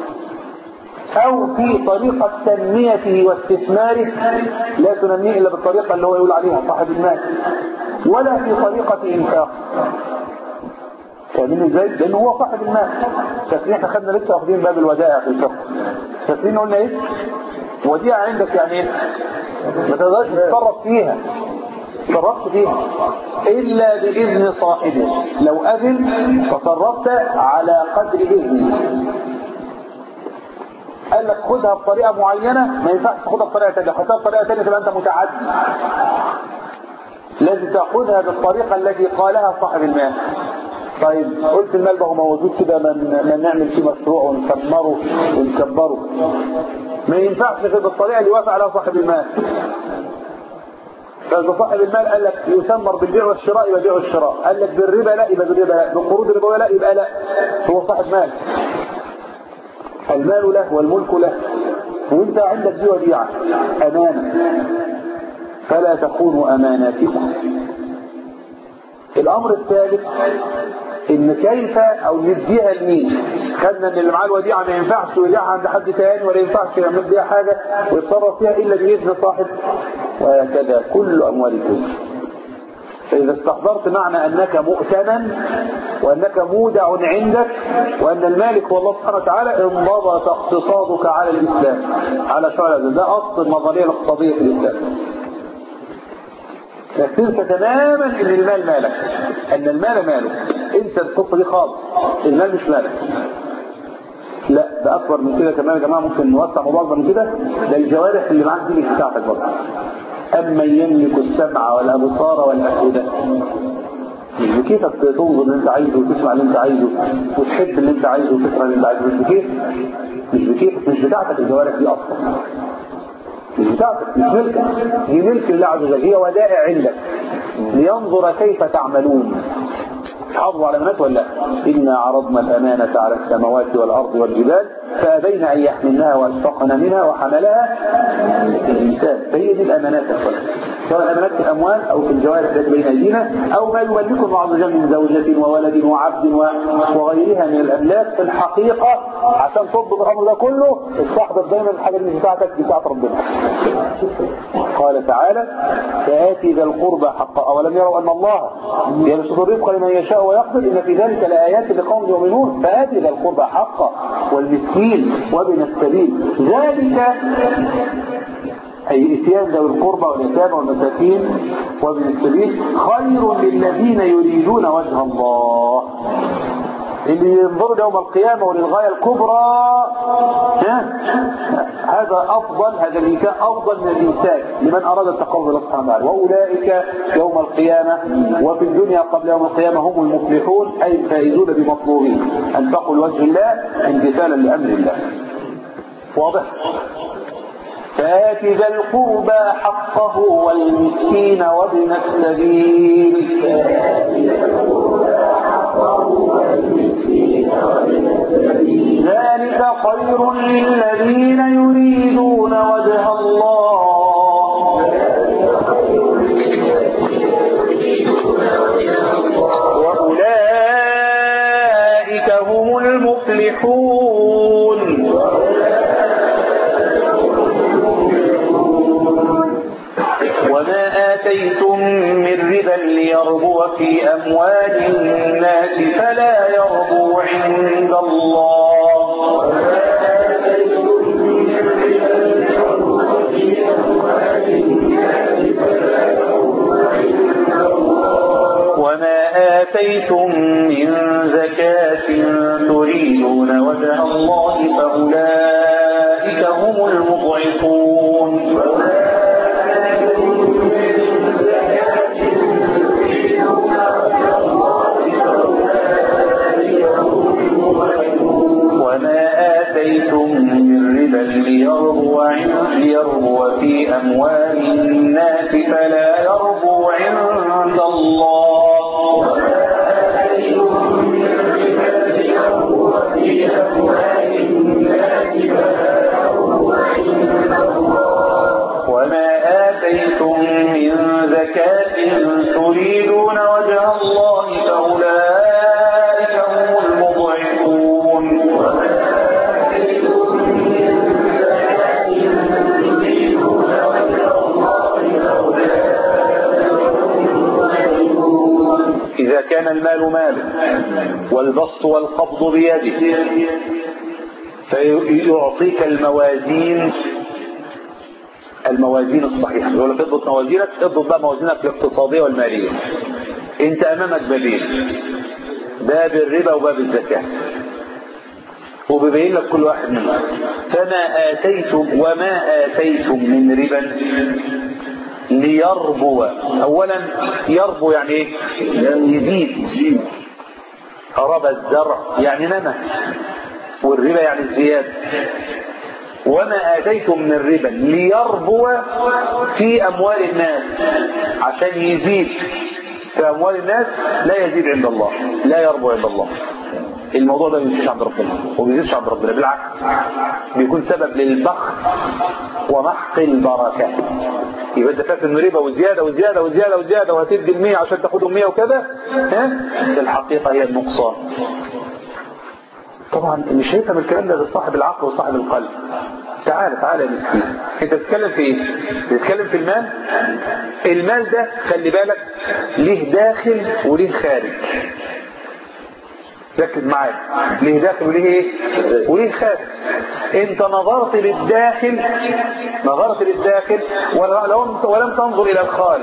او في طريقة تنميته واستثماره لا تنميه الا بالطريقة اللي هو يقول عليها صاحب المال ولا في طريقة انفاق فاهمين ازاي؟ لانه هو صاحب المال فاكرين احنا خدنا لسه واخدين باب الودائع في الفقه فاكرين قلنا ايه؟ وديعة عندك يعني ايه؟ ما تقدرش تتصرف فيها تصرفت فيها إلا بإذن صاحبه لو أذن تصرفت على قدر إذنه قال لك خدها بطريقة معينة ما ينفعش تاخدها بطريقة تانية خدها بطريقة تانية تبقى أنت متعدي لازم تاخدها بالطريقة التي قالها صاحب المال طيب قلت المال ده هو موجود كده من من نعمل فيه مشروع ونكبره ونكبره ما ينفعش غير بالطريقة اللي وافق عليها صاحب المال فإذا صاحب المال قال لك يثمر بالبيع والشراء يبقى بيع والشراء قال لك بالربا لا يبقى بالربا لا بالقروض الربوية لا يبقى لا هو صاحب مال المال له والملك له وانت عندك دي وديعة أمانة فلا تخونوا أماناتكم الأمر الثالث إن كيف أو نديها لمين خدنا إن اللي معاه الوديعة ما ينفعش يوديعها عند حد تاني ولا ينفعش يعمل بيها حاجة ويتصرف فيها إلا بإذن صاحب وهكذا كل أموالكم فإذا استحضرت معنى أنك مؤتمن وأنك مودع عندك وأن المالك هو الله سبحانه وتعالى انضبط اقتصادك على الإسلام على شرع ده أصل النظرية الاقتصادية في الإسلام تنسى تماما ان المال مالك ان المال مالك انسى القصه دي خالص المال مش مالك لا ده اكبر من كده كمان يا جماعه ممكن نوسع موضوع اكبر من كده ده الجوارح اللي معاك دي مش بتاعتك برضه اما يملك السمع والابصار والافئده مش بكيفك تنظر اللي انت عايزه وتسمع اللي انت عايزه وتحب اللي انت عايزه وتكره اللي انت عايزه مش بكيف مش بكيفك مش بتاعتك الجوارح دي اصلا مش بتاعتك مش ملكك هي ملك الله عز وجل هي ودائع عندك لينظر كيف تعملون حافظوا على الأمانات ولا لا؟ إنا عرضنا الأمانة على السماوات والأرض والجبال فأبين أن يحملناها وأشفقن منها وحملها الإنسان فهي دي الأمانات يا أخوان سواء الأمانات في الأموال أو في الجوارح التي بين أيدينا أو ما يملكه الله عز وجل من زوجة وولد وعبد وغيرها من الأملاك في الحقيقة عشان تضبط الأمر ده كله استحضر دايما الحاجة اللي بتاعتك دي بتاعت ربنا قال تعالى فآتي ذا القربى حقا أولم يروا أن الله يبسط الرزق لمن يشاء ويقدر إن في ذلك لآيات لقوم يؤمنون فآتي ذا القربى حقا والمسكين وابن السبيل ذلك أي إتيان ذوي القربى واليتامى والمساكين وابن السبيل خير للذين يريدون وجه الله اللي ينظروا يوم القيامة وللغاية الكبرى هذا أفضل هذا الإنسان أفضل من الإنسان لمن أراد التقرب إلى سبحانه وتعالى وأولئك يوم القيامة وفي الدنيا قبل يوم القيامة هم المفلحون أي الفائزون بمطلوبهم أنفقوا لوجه الله امتثالا لأمر الله واضح فآت ذا القربى حقه والمسكين وابن السبيل ذلك خير للذين يريدون وجه الله في أموال الناس فلا يربو عند الله وما آتيتم من زكاة تريدون وجه الله فأولئك هم المضعفون وما آتيتم من ربا ليربو عند- ليربو في أموال الناس فلا يربو عند الله وما آتيتم من زكاة تريدون وجه الله فأولئك هم المضعفون إذا كان المال مالا والبسط والقبض بيده فيعطيك الموازين الموازين الصحيحة يقول لك اضبط موازينك اضبط بقى موازينك الاقتصادية والمالية انت امامك بابين باب الربا وباب الزكاة وبيبين لك كل واحد منهم فما آتيتم وما آتيتم من ربا ليربو أولا يربو يعني ايه يزيد ربى الزرع يعني نمى والربا يعني الزيادة وما آتيتم من ربا ليربو في أموال الناس عشان يزيد في أموال الناس لا يزيد عند الله لا يربو عند الله الموضوع ده ما بيزيدش عند ربنا وما بيزيدش عند ربنا بالعكس بيكون سبب للبخس ومحق البركة يبقى انت فاكر ان ربا وزياده وزياده وزياده وزياده وهتدي ال 100 عشان تاخدهم 100 وكذا ها في الحقيقه هي النقصان طبعا مش هيفهم الكلام ده غير صاحب العقل وصاحب القلب تعال تعال يا مسكين انت بتتكلم في ايه بتتكلم في المال المال ده خلي بالك ليه داخل وليه خارج ركز معايا ليه داخل وليه ايه وليه خارج انت نظرت للداخل نظرت للداخل ولم ولم تنظر الى الخارج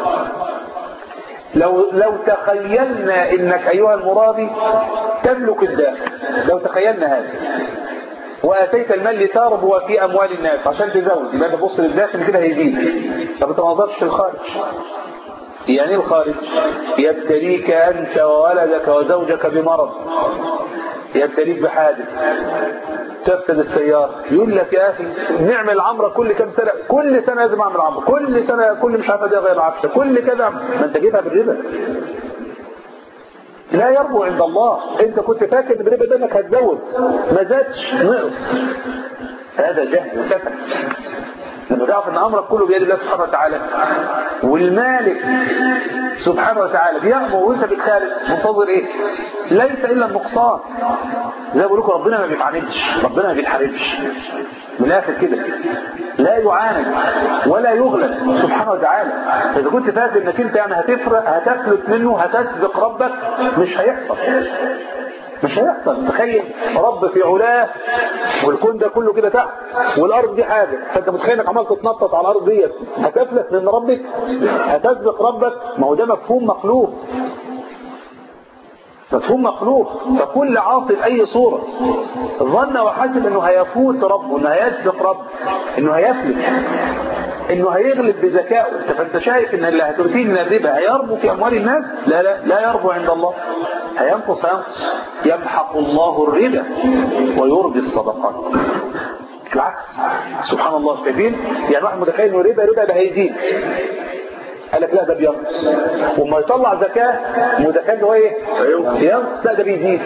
لو لو تخيلنا انك ايها المرابي تملك الداخل لو تخيلنا هذا واتيت المال لتربو في اموال الناس عشان تزود يبقى انت تبص للداخل كده هيزيد طب انت ما نظرتش في الخارج يعني إيه الخارج يبتليك انت وولدك وزوجك بمرض يبتليك بحادث تفسد السيارة يقول لك يا أخي نعمل عمرة كل كم سنة كل سنة لازم أعمل عمرة كل سنة كل مش عارف أدي غير عفشة كل كذا ما أنت جيبها بالربا لا يربو عند الله أنت كنت فاكر بالربا ده إنك هتزود ما زادش نقص هذا جهل وسفه لما تعرف ان امرك كله بيد الله سبحانه وتعالى والمالك سبحانه وتعالى بيأمر وانت بتخالف منتظر ايه ليس الا النقصان زي ما بقول لكم ربنا ما بيعاندش ربنا ما بيحاربش من الاخر كده لا يعاند ولا يغلب سبحانه وتعالى اذا كنت فاكر انك انت يعني هتفرق هتفلت منه هتسبق ربك مش هيحصل مش هيحصل تخيل رب في علاه والكون ده كله كده تحت والارض دي حاجه فانت متخيل انك عمال تتنطط على الارض ديت هتفلت من ربك هتسبق ربك ما هو ده مفهوم مخلوق مفهوم مخلوق فكل عاصي بأي صورة ظن وحسب انه هيفوت ربه انه هيسبق ربه انه هيفلت انه هيغلب بذكائه فانت شايف ان اللي هتؤتيه من الربا هيربو في اموال الناس لا لا لا يربو عند الله هينقص هينقص يمحق الله الربا ويربي الصدقات العكس سبحان الله شايفين يعني واحد متخيل انه ربا ربا ده هيزيد قال لك لا ده بينقص وما يطلع زكاة متخيل هو ايه ينقص لا ده بيزيد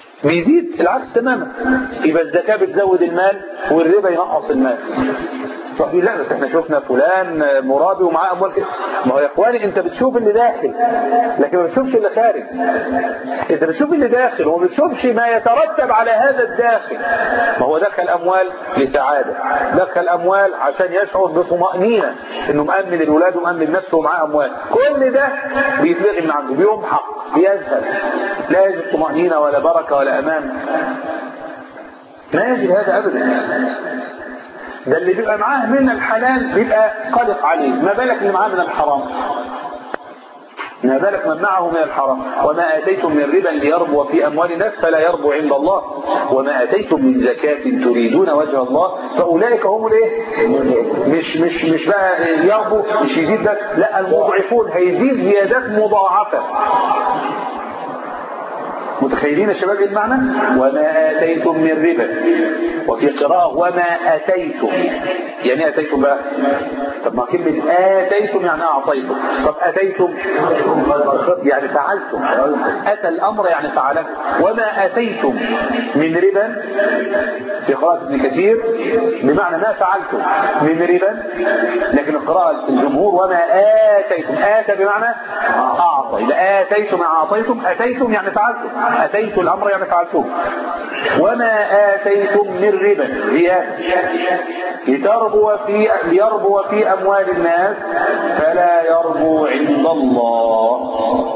بيزيد العكس تماما يبقى الزكاة بتزود المال والربا ينقص المال تروح تقول لا بس احنا شفنا فلان مرابي ومعاه اموال كده ما هو يا اخواني انت بتشوف اللي داخل لكن ما بتشوفش اللي خارج انت بتشوف اللي داخل وما بتشوفش ما يترتب على هذا الداخل ما هو دخل اموال لسعاده دخل اموال عشان يشعر بطمانينه انه مامن الولاد ومامن نفسه ومعاه اموال كل ده بيتلغي من عنده بيمحق بيذهب لا يجد طمانينه ولا بركه ولا امان ما يجد هذا ابدا ده اللي بيبقى معاه من الحلال بيبقى قلق عليه ما بالك اللي معاه من الحرام ما بالك من معه من الحرام وما آتيتم من ربا ليربو في أموال الناس فلا يربو عند الله وما آتيتم من زكاة تريدون وجه الله فأولئك هم الايه مش مش مش بقى يربو مش يزيد بس لا المضعفون هيزيد زيادات مضاعفة متخيلين يا شباب ايه المعنى وما آتيتم من ربا وفي قراءة وما أتيتم يعني ايه أتيتم بقى طب ما كلمة آتيتم يعني أعطيتم طب أتيتم يعني فعلتم أتى الأمر يعني فعله وما أتيتم من ربا في قراءة ابن كثير بمعنى ما فعلتم من ربا لكن القراءة الجمهور وما آتيتم آتى بمعنى أعطى إذا آتيتم يعني أعطيتم أتيتم يعني فعلتم أتيت الأمر يعني فعلتم وما آتيتم من ربا زيادة لتربو في ليربو في أموال الناس فلا يربو عند الله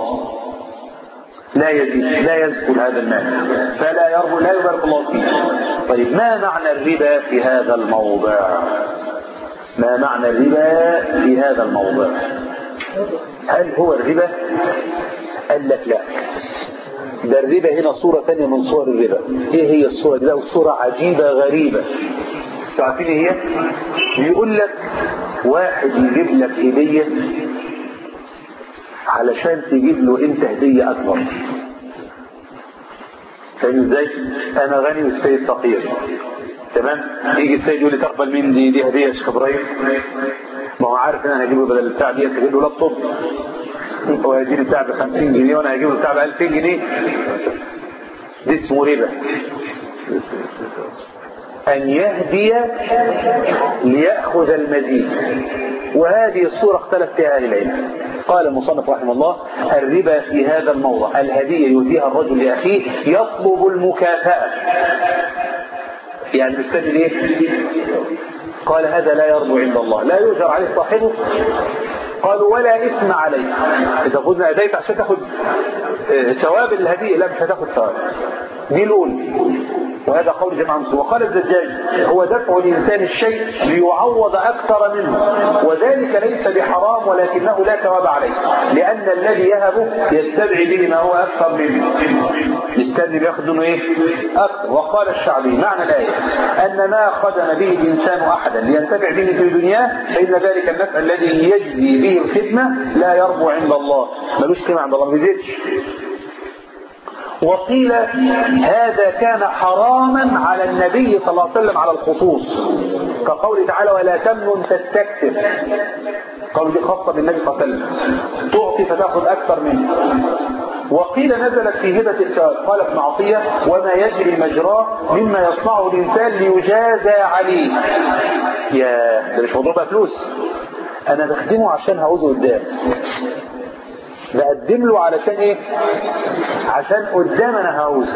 لا يزيد لا يزكو هذا المال فلا يربو لا يبارك الله فيه طيب ما معنى الربا في هذا الموضع ما معنى الربا في هذا الموضع هل هو الربا قال لك لا ده الربا هنا صورة ثانية من صور الربا ايه هي الصورة دي صورة عجيبة غريبة تعرفين ايه هي بيقول لك واحد يجيب لك هدية علشان تجيب له انت هدية اكبر فاهم ازاي انا غني والسيد فقير تمام يجي السيد يقول لي تقبل مني دي, دي هدية يا شيخ ابراهيم ما هو عارف ان انا هجيب له بدل البتاع دي هجيب له لابتوب هو هيديني بتاع ب 50 جنيه وانا هجيب له بتاع ب 2000 جنيه دي اسمه ربا أن يهدي ليأخذ المزيد وهذه الصورة اختلف فيها أهل العلم قال المصنف رحمه الله الربا في هذا الموضع الهدية يؤتيها الرجل لأخيه يطلب المكافأة يعني مستني ليه قال هذا لا يرضو عند الله لا يؤجر عليه صاحبه قالوا ولا إثم عليه إذا قلنا أديت عشان تاخد ثواب الهدية لا مش هتاخد ثواب دي لون وهذا قول جماعة مسلم وقال الزجاج هو دفع الإنسان الشيء ليعوض أكثر منه وذلك ليس بحرام ولكنه لا ثواب عليه لأن الذي يهبه يستدعي به ما هو أكثر منه يستدعي بياخد منه إيه أكثر وقال الشعبي معنى الآية أن ما خدم به الإنسان أحدا لينتفع به في دنياه فإن ذلك النفع الذي يجزي به الخدمة لا يربو عند الله ملوش قيمة عند الله ما بيزيدش وقيل هذا كان حراما على النبي صلى الله عليه وسلم على الخصوص كقوله تعالى ولا تمنن تستكثر قول دي خاصة بالنبي صلى الله عليه وسلم تعطي فتأخذ أكثر منه وقيل نزلت في هبة الثواب قال ابن عطية وما يجري مجراه مما يصنعه الإنسان ليجازى عليه يا ده مش موضوع بقى فلوس أنا بخدمه عشان هعوزه قدام بقدم له علشان ايه عشان قدام انا هعوز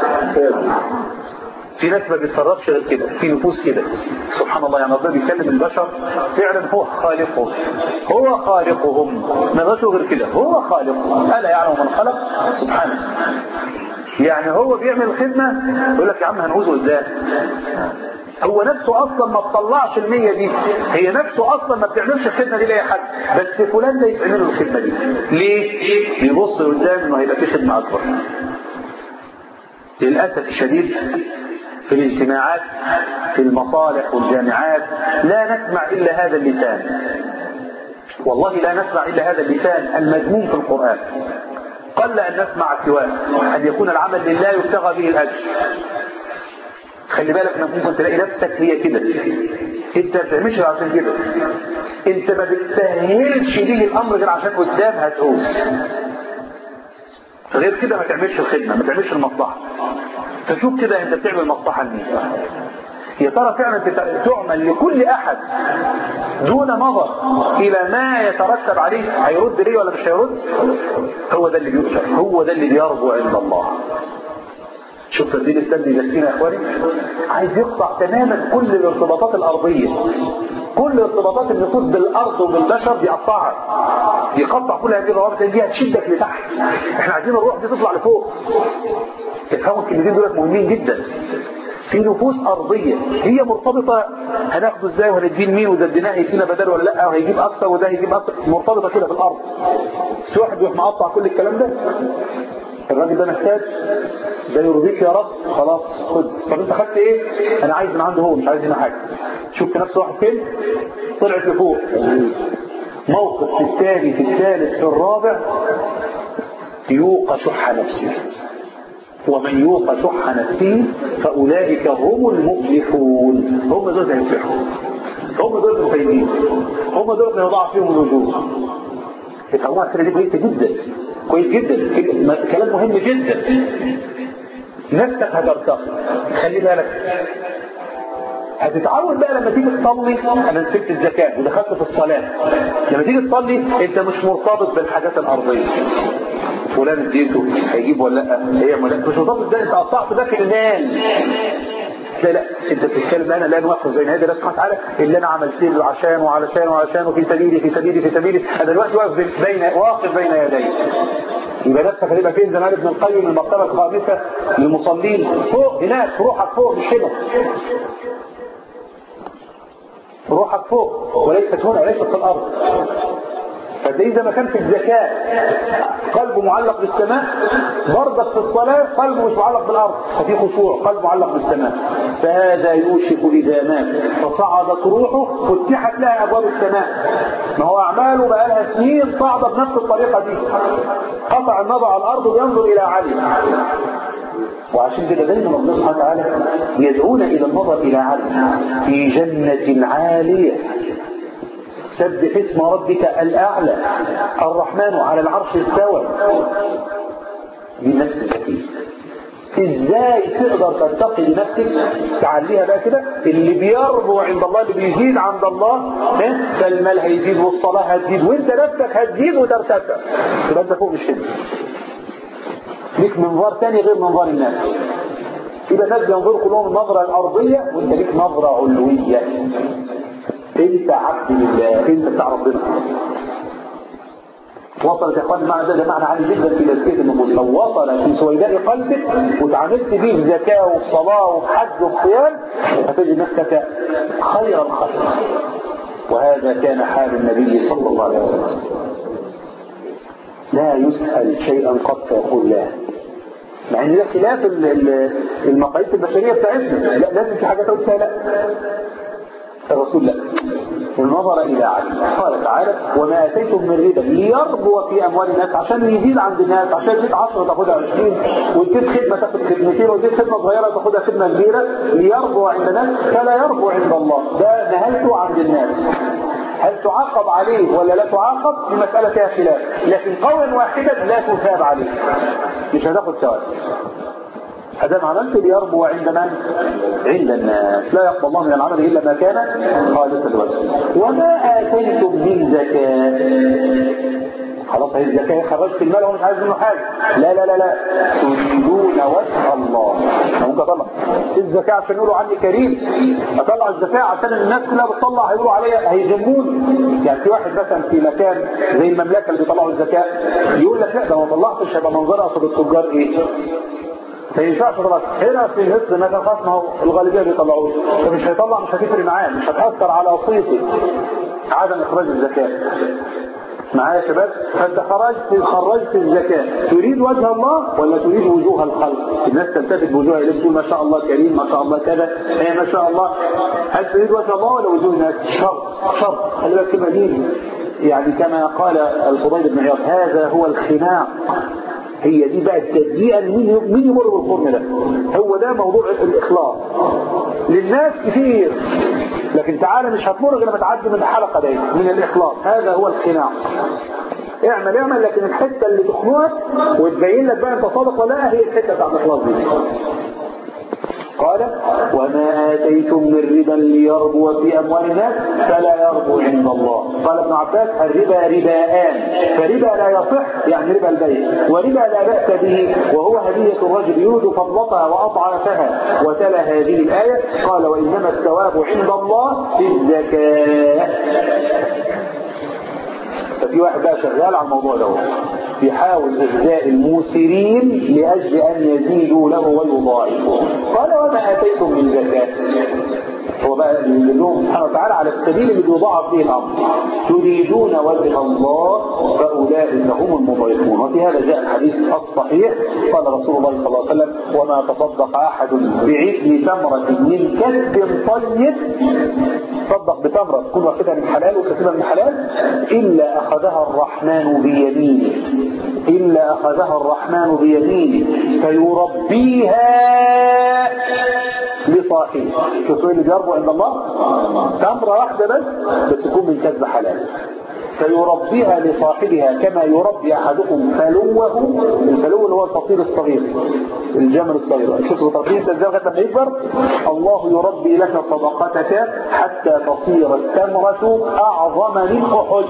في ناس ما بيتصرفش غير كده في نفوس كده سبحان الله يعني ربنا بيكلم البشر فعلا هو خالقهم هو خالقهم ما غيرش غير كده هو خالقهم الا يعلم من خلق سبحانه يعني هو بيعمل الخدمه يقول لك يا عم هنعوزه قدام هو نفسه اصلا ما بطلعش المية دي هي نفسه اصلا ما بتعملش الخدمة دي لاي حد بس فلان ده يتعمل له الخدمة دي ليه يبص لقدام انه هيبقى في خدمة اكبر للاسف الشديد في الاجتماعات في المصالح والجامعات لا نسمع الا هذا اللسان والله لا نسمع الا هذا اللسان المذموم في القرآن قل ان نسمع سواه ان يكون العمل لله يبتغى به الاجر خلي بالك انك ممكن تلاقي نفسك هي كده انت ما بتعملش عشان كده انت ما بتسهلش ليه الامر غير عشان قدام هتعوز غير كده ما تعملش الخدمه ما تعملش المصلحه فشوف كده انت بتعمل مصلحه لمين يا ترى فعلا تت- تعمل لكل احد دون نظر الى ما يترتب عليه هيرد ليه ولا مش هيرد هو ده اللي بيؤثر هو ده اللي بيرجو عند الله شوف الدين الاسلام بيزكينا يا اخواني عايز يقطع تماما كل الارتباطات الارضيه كل ارتباطات النفوس بالارض وبالبشر بيقطعها يقطع كل هذه الروابط اللي دي هتشدك لتحت احنا عايزين الروح دي تطلع لفوق تفهموا الكلمتين دول مهمين جدا في نفوس أرضية هي مرتبطة هناخده ازاي وهنديه لمين وده اديناه هيدينا بدل ولا لا وهيجيب أكتر وده هيجيب أكتر مرتبطة كده في الأرض في واحد يروح مقطع كل الكلام ده الراجل ده محتاج ده يرضيك يا رب خلاص خد طب انت خدت ايه انا عايز من عنده هو مش عايز هنا حاجه شفت نفس واحد فين طلعت لفوق موقف في الثاني في الثالث في الرابع يوق شح نفسه ومن يوق شح نفسه فاولئك هم المفلحون هم دول اللي هيفلحوا هم دول المفيدين هم دول اللي يضاعف فيهم الوجوه يفهموها الفكره دي كويسه جدا كويس جدا كلام مهم جدا نفسك هترتقي خلي بالك هتتعود بقى لما تيجي تصلي انا نسيت الزكاه ودخلت في الصلاه لما تيجي تصلي انت مش مرتبط بالحاجات الارضيه فلان اديته هيجيب ولا لا هي ملاك مش مرتبط ده انت قطعت ده في المال لا لا انت بتتكلم انا لا نوقف بين يدي الله سبحانه وتعالى اللي انا عملت له عشان وعلشان وعلشان وفي سبيلي في سبيلي في سبيلي انا دلوقتي واقف بين واقف بين يدي يبقى نفسك هتبقى فين زمان ابن القيم المرتبه الخامسه للمصلين فوق هناك روحك فوق مش هنا روحك فوق وليست هنا وليست في الارض فتلاقيه زي ما كان في الزكاة قلبه معلق بالسماء برضك في الصلاة قلبه مش معلق بالأرض ففي خشوع قلبه معلق بالسماء فهذا يوشك إذا مات فصعدت روحه فتحت لها أبواب السماء ما هو أعماله بقى لها سنين صعدة بنفس الطريقة دي قطع النظر على الأرض وينظر إلى علي وعشان كده دايما الله سبحانه وتعالى يدعونا إلى النظر إلى علي في جنة عالية سبح اسم ربك الأعلى الرحمن على العرش استوى دي نفس الذكية ازاي تقدر ترتقي لنفسك تعليها بقى كده اللي بيربو عند الله اللي بيزيد عند الله فالمال هيزيد والصلاة هتزيد وانت نفسك هتزيد وترتفع يبقى انت فوق مش كده ليك منظار تاني غير منظار الناس يبقى الناس بينظروا كلهم النظرة الأرضية وانت ليك نظرة علوية انت عبد لله انت بتاع ربنا وصلت يا اخوان المعنى ده ده معنى عالي جدا في تزكيه النفوس لو وصل في سويداء قلبك وتعاملت بيه في زكاه وفي صلاه وفي حج وفي صيام هتجد نفسك خير الخلق وهذا كان حال النبي صلى الله عليه وسلم لا يسأل شيئا قد فيقول لا مع ان ده خلاف المقاييس البشريه بتاعتنا لا لازم في حاجات قلتها لا الرسول لا ونظر إلى عدل قال تعالى وما أتيتم من ربا ليربو في أموال الناس عشان يزيد عند الناس عشان يزيد 10 تاخدها 20 وتزيد خدمة تاخد خدمتين وتزيد خدمة صغيرة تاخدها خدمة كبيرة ليربو عند الناس فلا يربو عند الله ده نهايته عند الناس هل تعاقب عليه ولا لا تعاقب دي مسألة فيها خلاف لكن قولا واحدا لا تثاب عليه مش هتاخد ثواب أدام عملت ليربو عند من؟ عند الناس لا يقبل الله من العمل إلا ما كان خالصا لوجهه وما آتيتم من زكاة خلاص هي الزكاة خرجت المال ومش عايز منه حاجة لا لا لا لا تريدون وجه الله أنا ممكن أطلع الزكاة عشان يقولوا عني كريم أطلع الزكاة عشان الناس كلها بتطلع هيقولوا عليا هيذمون يعني في واحد مثلا في مكان زي المملكة اللي بيطلعوا الزكاة يقول لك لا ده ما طلعتش هيبقى منظرها قصاد التجار إيه ما ينفعش طبعا هنا في مصر مثلا خلاص ما هو الغالبيه بيطلعوه فمش هيطلع مش هتفرق معاه مش هتاثر على صيته عدم اخراج الزكاه معايا يا شباب فانت خرجت خرجت الزكاه تريد وجه الله ولا تريد وجوه الخلق الناس تلتفت بوجوهها اليك تقول ما شاء الله كريم ما شاء الله كذا ايه ما شاء الله هل تريد وجه الله ولا وجوه الناس شر شر خلي بالك الكلمه دي يعني كما قال الفضيل بن عياض هذا هو الخناق هي دي بقى التدقيقة مين مين يمر بالقرن ده هو ده موضوع الإخلاص للناس كتير لكن تعالى مش هتمر غير لما تعدي من الحلقة دي من الإخلاص هذا هو الخناق اعمل اعمل لكن الحتة اللي تخنقك وتبين لك بقى انت صادق ولا لا هي الحتة بتاعت الإخلاص دي قال وما آتيتم من ربا ليربو في أموال الناس فلا يربو عند الله قال ابن عباس الربا رباءان فربا لا يصح يعني ربا البيع وربا لا بأس به وهو هدية الرجل يريد فضلتها وأضعافها وتلا هذه الآية قال وإنما الثواب عند الله في الزكاة ففي واحد بقى شغال على الموضوع ده يحاول إجزاء الموسرين لأجل أن يزيدوا له ويضاعفوا قال وما آتيتم من زكاة هو بقى لهم سبحانه وتعالى على السبيل اللي بيضاعف به الأمر تريدون وجه الله فأولئك هم المضيفون وفي هذا جاء الحديث الصحيح قال رسول الله صلى الله عليه وسلم وما تصدق أحد بعثم تمرة من كسب طيب تصدق بتمرة تكون واخدها من حلال وكسبها من حلال إلا أخذها الرحمن بيمينه إلا أخذها الرحمن بيمينه فيربيها لصاحبه شوفوا اللي بيربو عند الله تمرة واحدة بس بس تكون من كسب حلال فيربيها لصاحبها كما يربي أحدكم فلوه الفلو اللي هو الفصيل الصغير الجمل الصغير شوفوا تربيه ازاي لغايه لما يكبر الله يربي لك صدقتك حتى تصير التمرة أعظم من أحد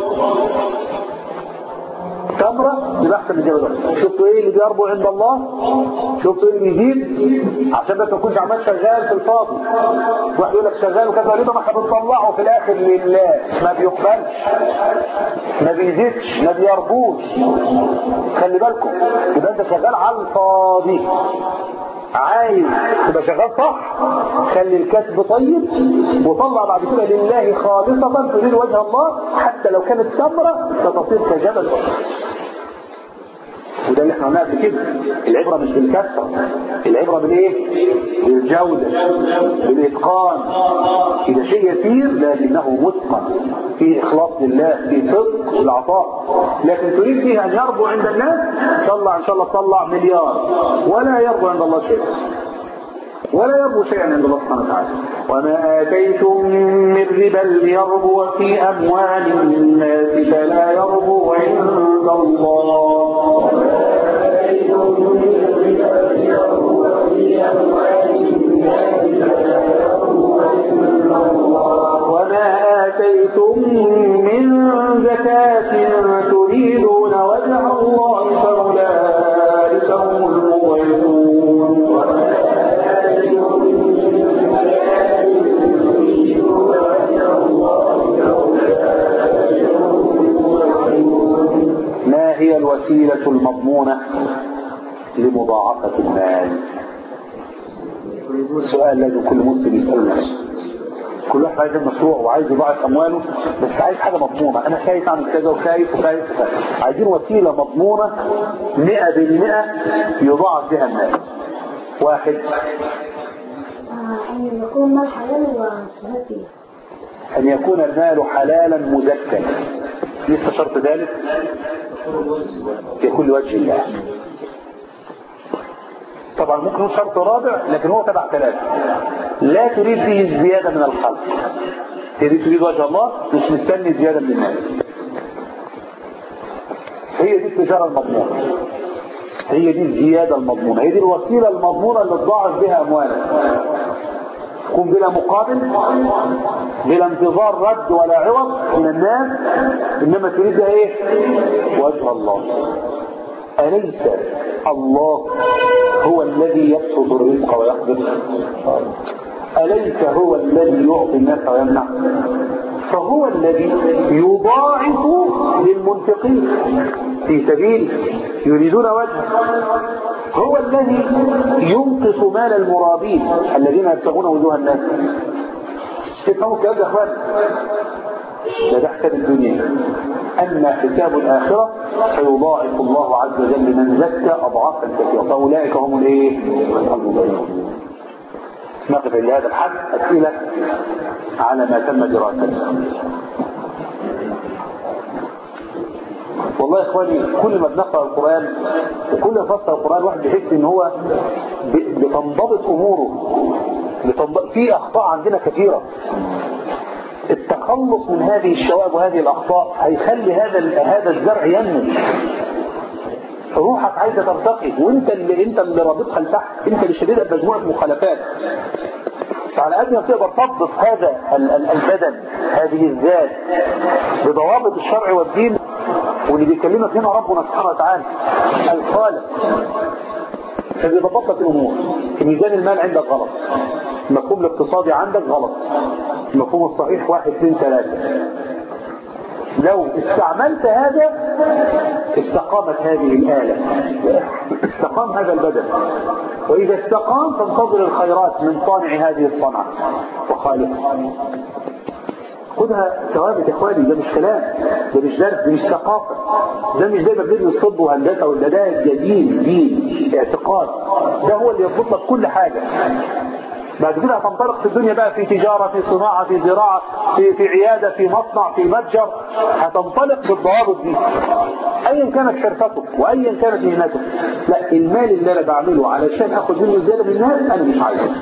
تمرة يبقى احسن من جبل شفتوا ايه اللي بيربو عند الله شفتوا ايه اللي بيزيد عشان بس ما تكونش عمال شغال في الفاضي واحد يقول لك شغال وكذا رضا ما احنا بنطلعه في الاخر لله ما بيقبلش ما بيزيدش ما بيربوش خلي بالكم يبقى انت شغال على الفاضي عايز تبقى شغال صح خلي الكسب طيب وطلع بعد كده لله خالصة تريد وجه الله حتى لو كانت تمرة ستصير كجبل وده اللي احنا قلناه قبل كده العبرة مش بالكثرة العبرة بالايه بالجودة بالاتقان اذا شيء يسير لكنه متقن فيه اخلاص لله فيه صدق في العطاء لكن تريد فيه ان يربو عند الناس طلع ان شاء الله تطلع مليار ولا يربو عند الله شيء ولا يربو شيئا عند الله سبحانه وتعالى وما آتيتم من ربا ليربو في أموال الناس فلا يربو عند الله وما آتيتم من زكاة تريدون وجه الله فأولئك هم المضيفون ما هي الوسيلة المضمونة لمضاعفة المال سؤال لازم كل مسلم يسأله نفسه كل واحد عايز مشروع وعايز يضاعف امواله بس عايز حاجه مضمونه انا خايف اعمل كذا وخايف وخايف وخايف عايزين وسيله مضمونه 100% يضاعف بها المال واحد أن يكون مال حلال وزكي ان يكون المال حلالا مزكا لسه شرط ذلك يكون لوجه الله طبعا ممكن يكون شرط رابع لكن هو تبع ثلاثة لا تريد فيه الزيادة من الخلق تريد تريد وجه الله مش مستني زيادة من الناس هي دي التجارة المضمونة هي دي الزيادة المضمونة هي دي الوسيلة المضمونة اللي تضاعف بها أموالك تكون بلا مقابل بلا انتظار رد ولا عوض من الناس إنما تريد ايه وجه الله أليس الله هو الذي يبسط الرزق ويقبض أليس هو الذي يعطي الناس ويمنع فهو الذي يضاعف للمنفقين في سبيل يريدون وجهه هو الذي ينقص مال المرابين الذين يبتغون وجوه الناس تفهموا الكلام ده يا اخوان ده ده حساب الدنيا أما حساب الآخرة فيضاعف الله عز وجل من زكى أضعافا كثيرة فأولئك هم الايه؟ المضيعون نقف إلى هذا الحد أسئلة على ما تم دراسته والله يا إخواني كل ما بنقرأ القرآن وكل ما نفسر القرآن واحد بيحس إن هو ب- بتنضبط أموره بتنضبط في أخطاء عندنا كثيرة التخلص من هذه الشوائب وهذه الأخطاء هيخلي هذا ال- هذا الزرع ينمو روحك عايزة ترتقي وانت اللي انت اللي رابطها لتحت انت اللي شديدها بمجموعة مخالفات فعلى قد ما تقدر تضبط هذا ال- ال- البدن هذه الذات بضوابط الشرع والدين واللي بيكلمك هنا ربنا سبحانه وتعالى الخالق فبيضبط لك الامور في ميزان المال عندك غلط المفهوم الاقتصادي عندك غلط المفهوم الصحيح واحد اثنين ثلاثة لو استعملت هذا استقامت هذه الآلة استقام هذا البدن وإذا استقام تنتظر الخيرات من صانع هذه الصنعة وخالقها خدها ثوابت يا اخواني ده مش كلام ده مش درس ده مش ثقافه ده مش زي ما بندرس طب وهندسه ولا ده جديد دين اعتقاد ده هو اللي يضبط لك كل حاجه بعد كده هتنطلق في الدنيا بقى في تجارة في صناعة في زراعة في, في عيادة في مصنع في متجر هتنطلق بالضوابط دي ايا كانت حرفتك وايا كانت مهنتك لا المال اللي انا بعمله علشان اخد منه زيادة من الناس انا مش عايزه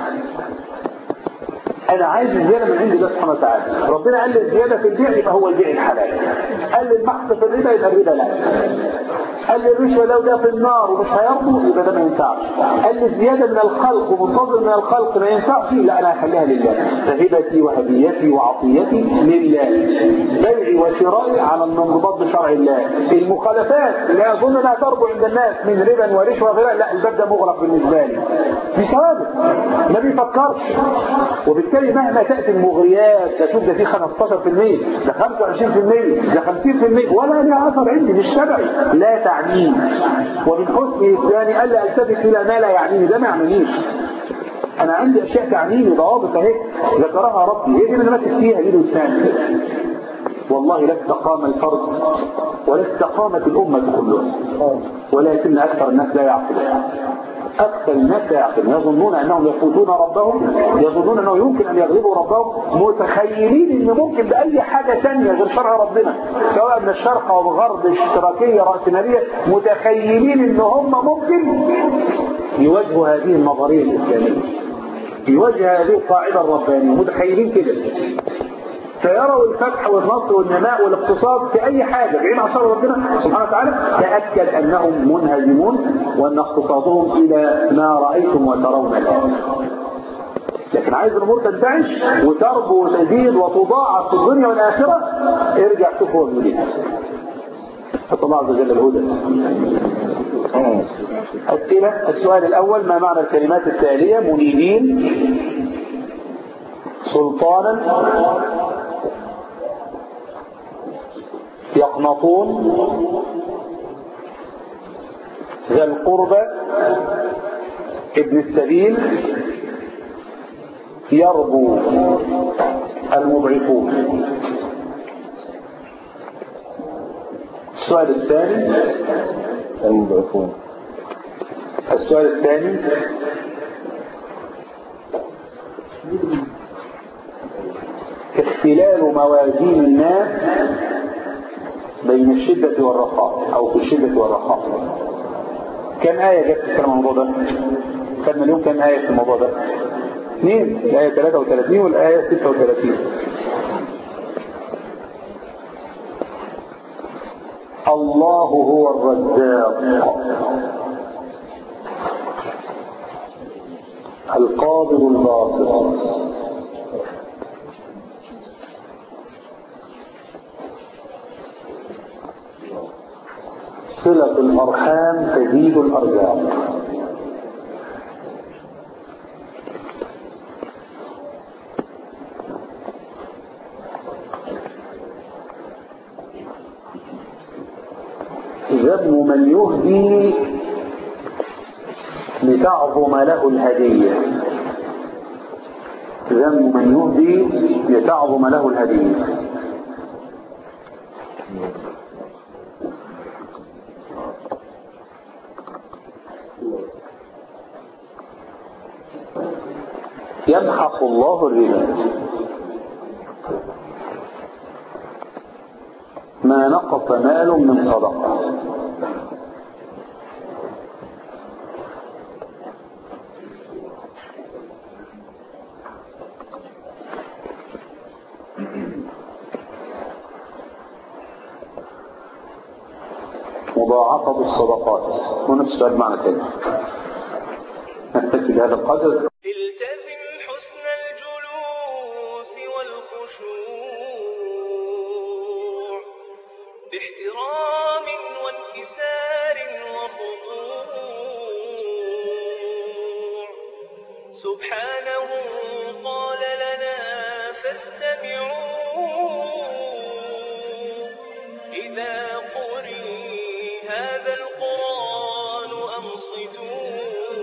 انا عايز الزيادة من عند الله سبحانه وتعالى ربنا قال لي الزيادة في البيع يبقى هو البيع الحلال قال لي المحض في الربا يبقى الربا لا قال لي الرشوة لو ده في النار ومش هيرضوا يبقى ده ما ينفعش قال لي الزيادة من الخلق ومنتظر من الخلق ما ينفعش لا انا هخليها لله فهبتي وهديتي وعطيتي لله بيعي وشرائي على الانضباط بشرع الله المخالفات اللي اظن انها تربو عند الناس من ربا ورشوة وغيرها لا الباب ده مغلق بالنسبة لي دي ثوابت ما بيفكرش وبالتالي مهما تأتي المغريات تشوف ده فيه 15% ده 25% ده 50% ولا لها أثر عندي مش شبعي لا تعنيني ومن حسن إسلامي قال لي ألتفت إلى ما لا يعنيني ده ما يعنينيش أنا عندي أشياء تعنيني ضوابط أهي ذكرها ربي هي دي اللي أنا ماسك فيها دي لساني والله لا استقام الفرد ولا استقامت الأمة كلها ولكن أكثر الناس لا يعقلون أكثر الناس لا يعقلون يظنون أنهم يفوتون ربهم يظنون أنه يمكن أن يغلبوا ربهم متخيلين أن ممكن بأي حاجة ثانية غير شرع ربنا سواء من الشرق أو الغرب اشتراكية رأسمالية متخيلين أن هم ممكن يواجهوا هذه النظرية الإسلامية يواجه هذه القاعدة الربانية متخيلين كده فيروا الفتح والنصر والنماء والاقتصاد في اي حاجة بعيد عن شرع ربنا سبحانه وتعالى تأكد انهم منهزمون وان اقتصادهم الى ما رأيتم وترون الان لكن عايز الامور تنتعش وتربو وتزيد وتضاعف في الدنيا والاخرة ارجع شوف هو المدير نسأل الله عز وجل الهدى أسئلة السؤال الأول ما معنى الكلمات التالية منيبين سلطانا يقنطون ذا القربى ابن السبيل يربو المضعفون السؤال الثاني المضعفون السؤال الثاني اختلال موازين الناس بين الشدة والرخاء أو في الشدة والرخاء كم آية جت في الموضوع ده؟ خدنا اليوم كم آية في الموضوع ده؟ اثنين الآية 33 والآية 36 الله هو الرزاق القابض الباسط صلة الأرحام تزيد الأرزاق ذم من يهدي لتعظم له الهدية ذم من يهدي لتعظم له الهدية يمحق الله الربا ما نقص مال من صدقه مضاعفة الصدقات ونفس السؤال معنى تاني نكتفي بهذا القدر التزم حسن الجلوس والخشوع باحترام وانكسار وخضوع سبحانه قال لنا فاستمعوا إذا قرئ هذا القرآن أنصتوا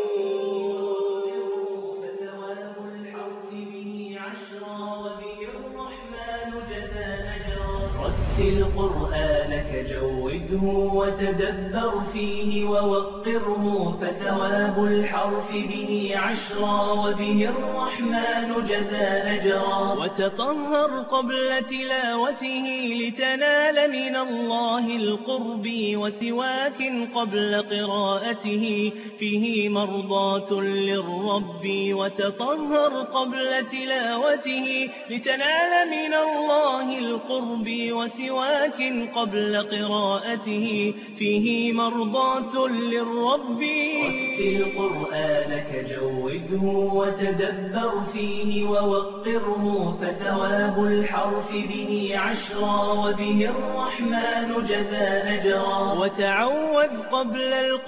ثواب الحرف به عشرا وبه الرحمن جزى أجرا رتل قرآنك جوده وتدبر فيه ووقره فثواب الحرف به عشرا وبه الرحمن جزى أجرا وتطهر قبل تلاوته لتنال من الله القرب وسواك قبل قراءته فيه مرضاة للرب وتطهر قبل تلاوته لتنال من الله القرب وسواك قبل قراءته فيه مرضاة للرب رتل قرآنك جوده وتدبر فيه ووقره فثواب الحرف به عشرا وبه الرحمن جزى أجرا وتعوذ قبل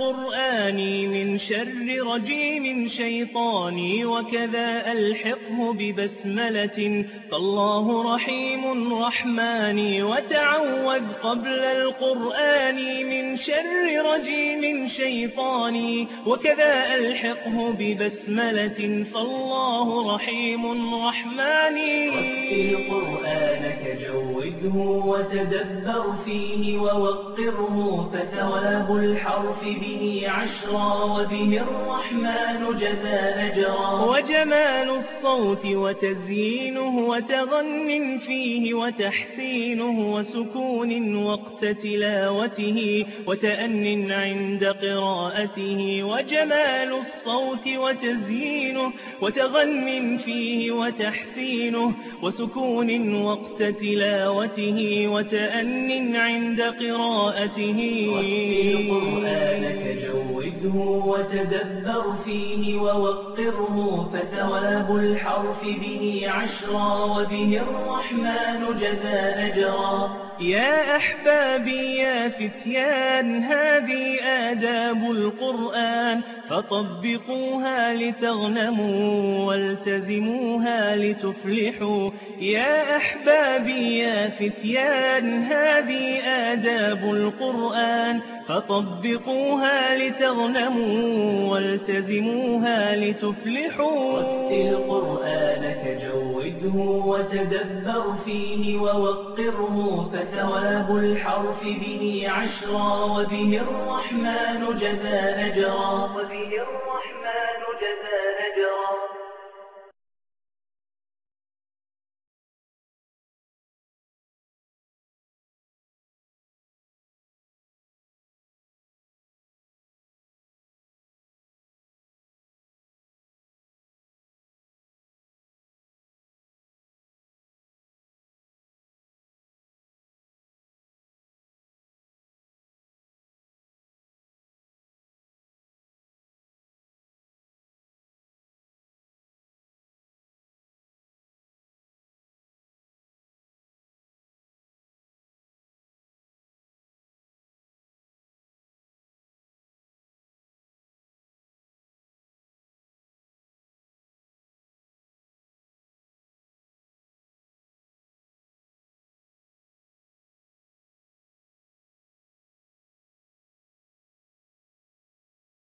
القرآن من شر رجيم شيطاني وكذا ألحقه ببسملة فالله رحيم رحماني وتعوذ قبل القرآن من شر رجيم شيطاني وكذا ألحقه ببسملة فالله رحيم رحماني رتل قرآنك جوده وتدبر فيه ووقره فثواب الحرف به عشرا وبه الرحمن جزى أجرا وجمال الصوت وتزيينه وتغن فيه وتحسينه وسكون وقت تلاوته وتأن عند قراءته وجمال الصوت وتزيينه وتغن فيه وتحسينه وسكون وقت تلاوته وتأن عند قراءته رتل قرآنك جوده وتدبر فيه ووقره فثواب الحرف به عشرا وبه الرحمن جزى أجرا يا أحبابي يا فتيان هذه آداب القرآن فطبقوها لتغنموا والتزموها لتفلحوا يا أحبابي يا فتيان هذه آداب القرآن فطبقوها لتغنموا والتزموها لتفلحوا رتل قرآنك جوده وتدبر فيه ووقره فثواب الحرف به عشرا وبه الرحمن جزى أجرا وبه الرحمن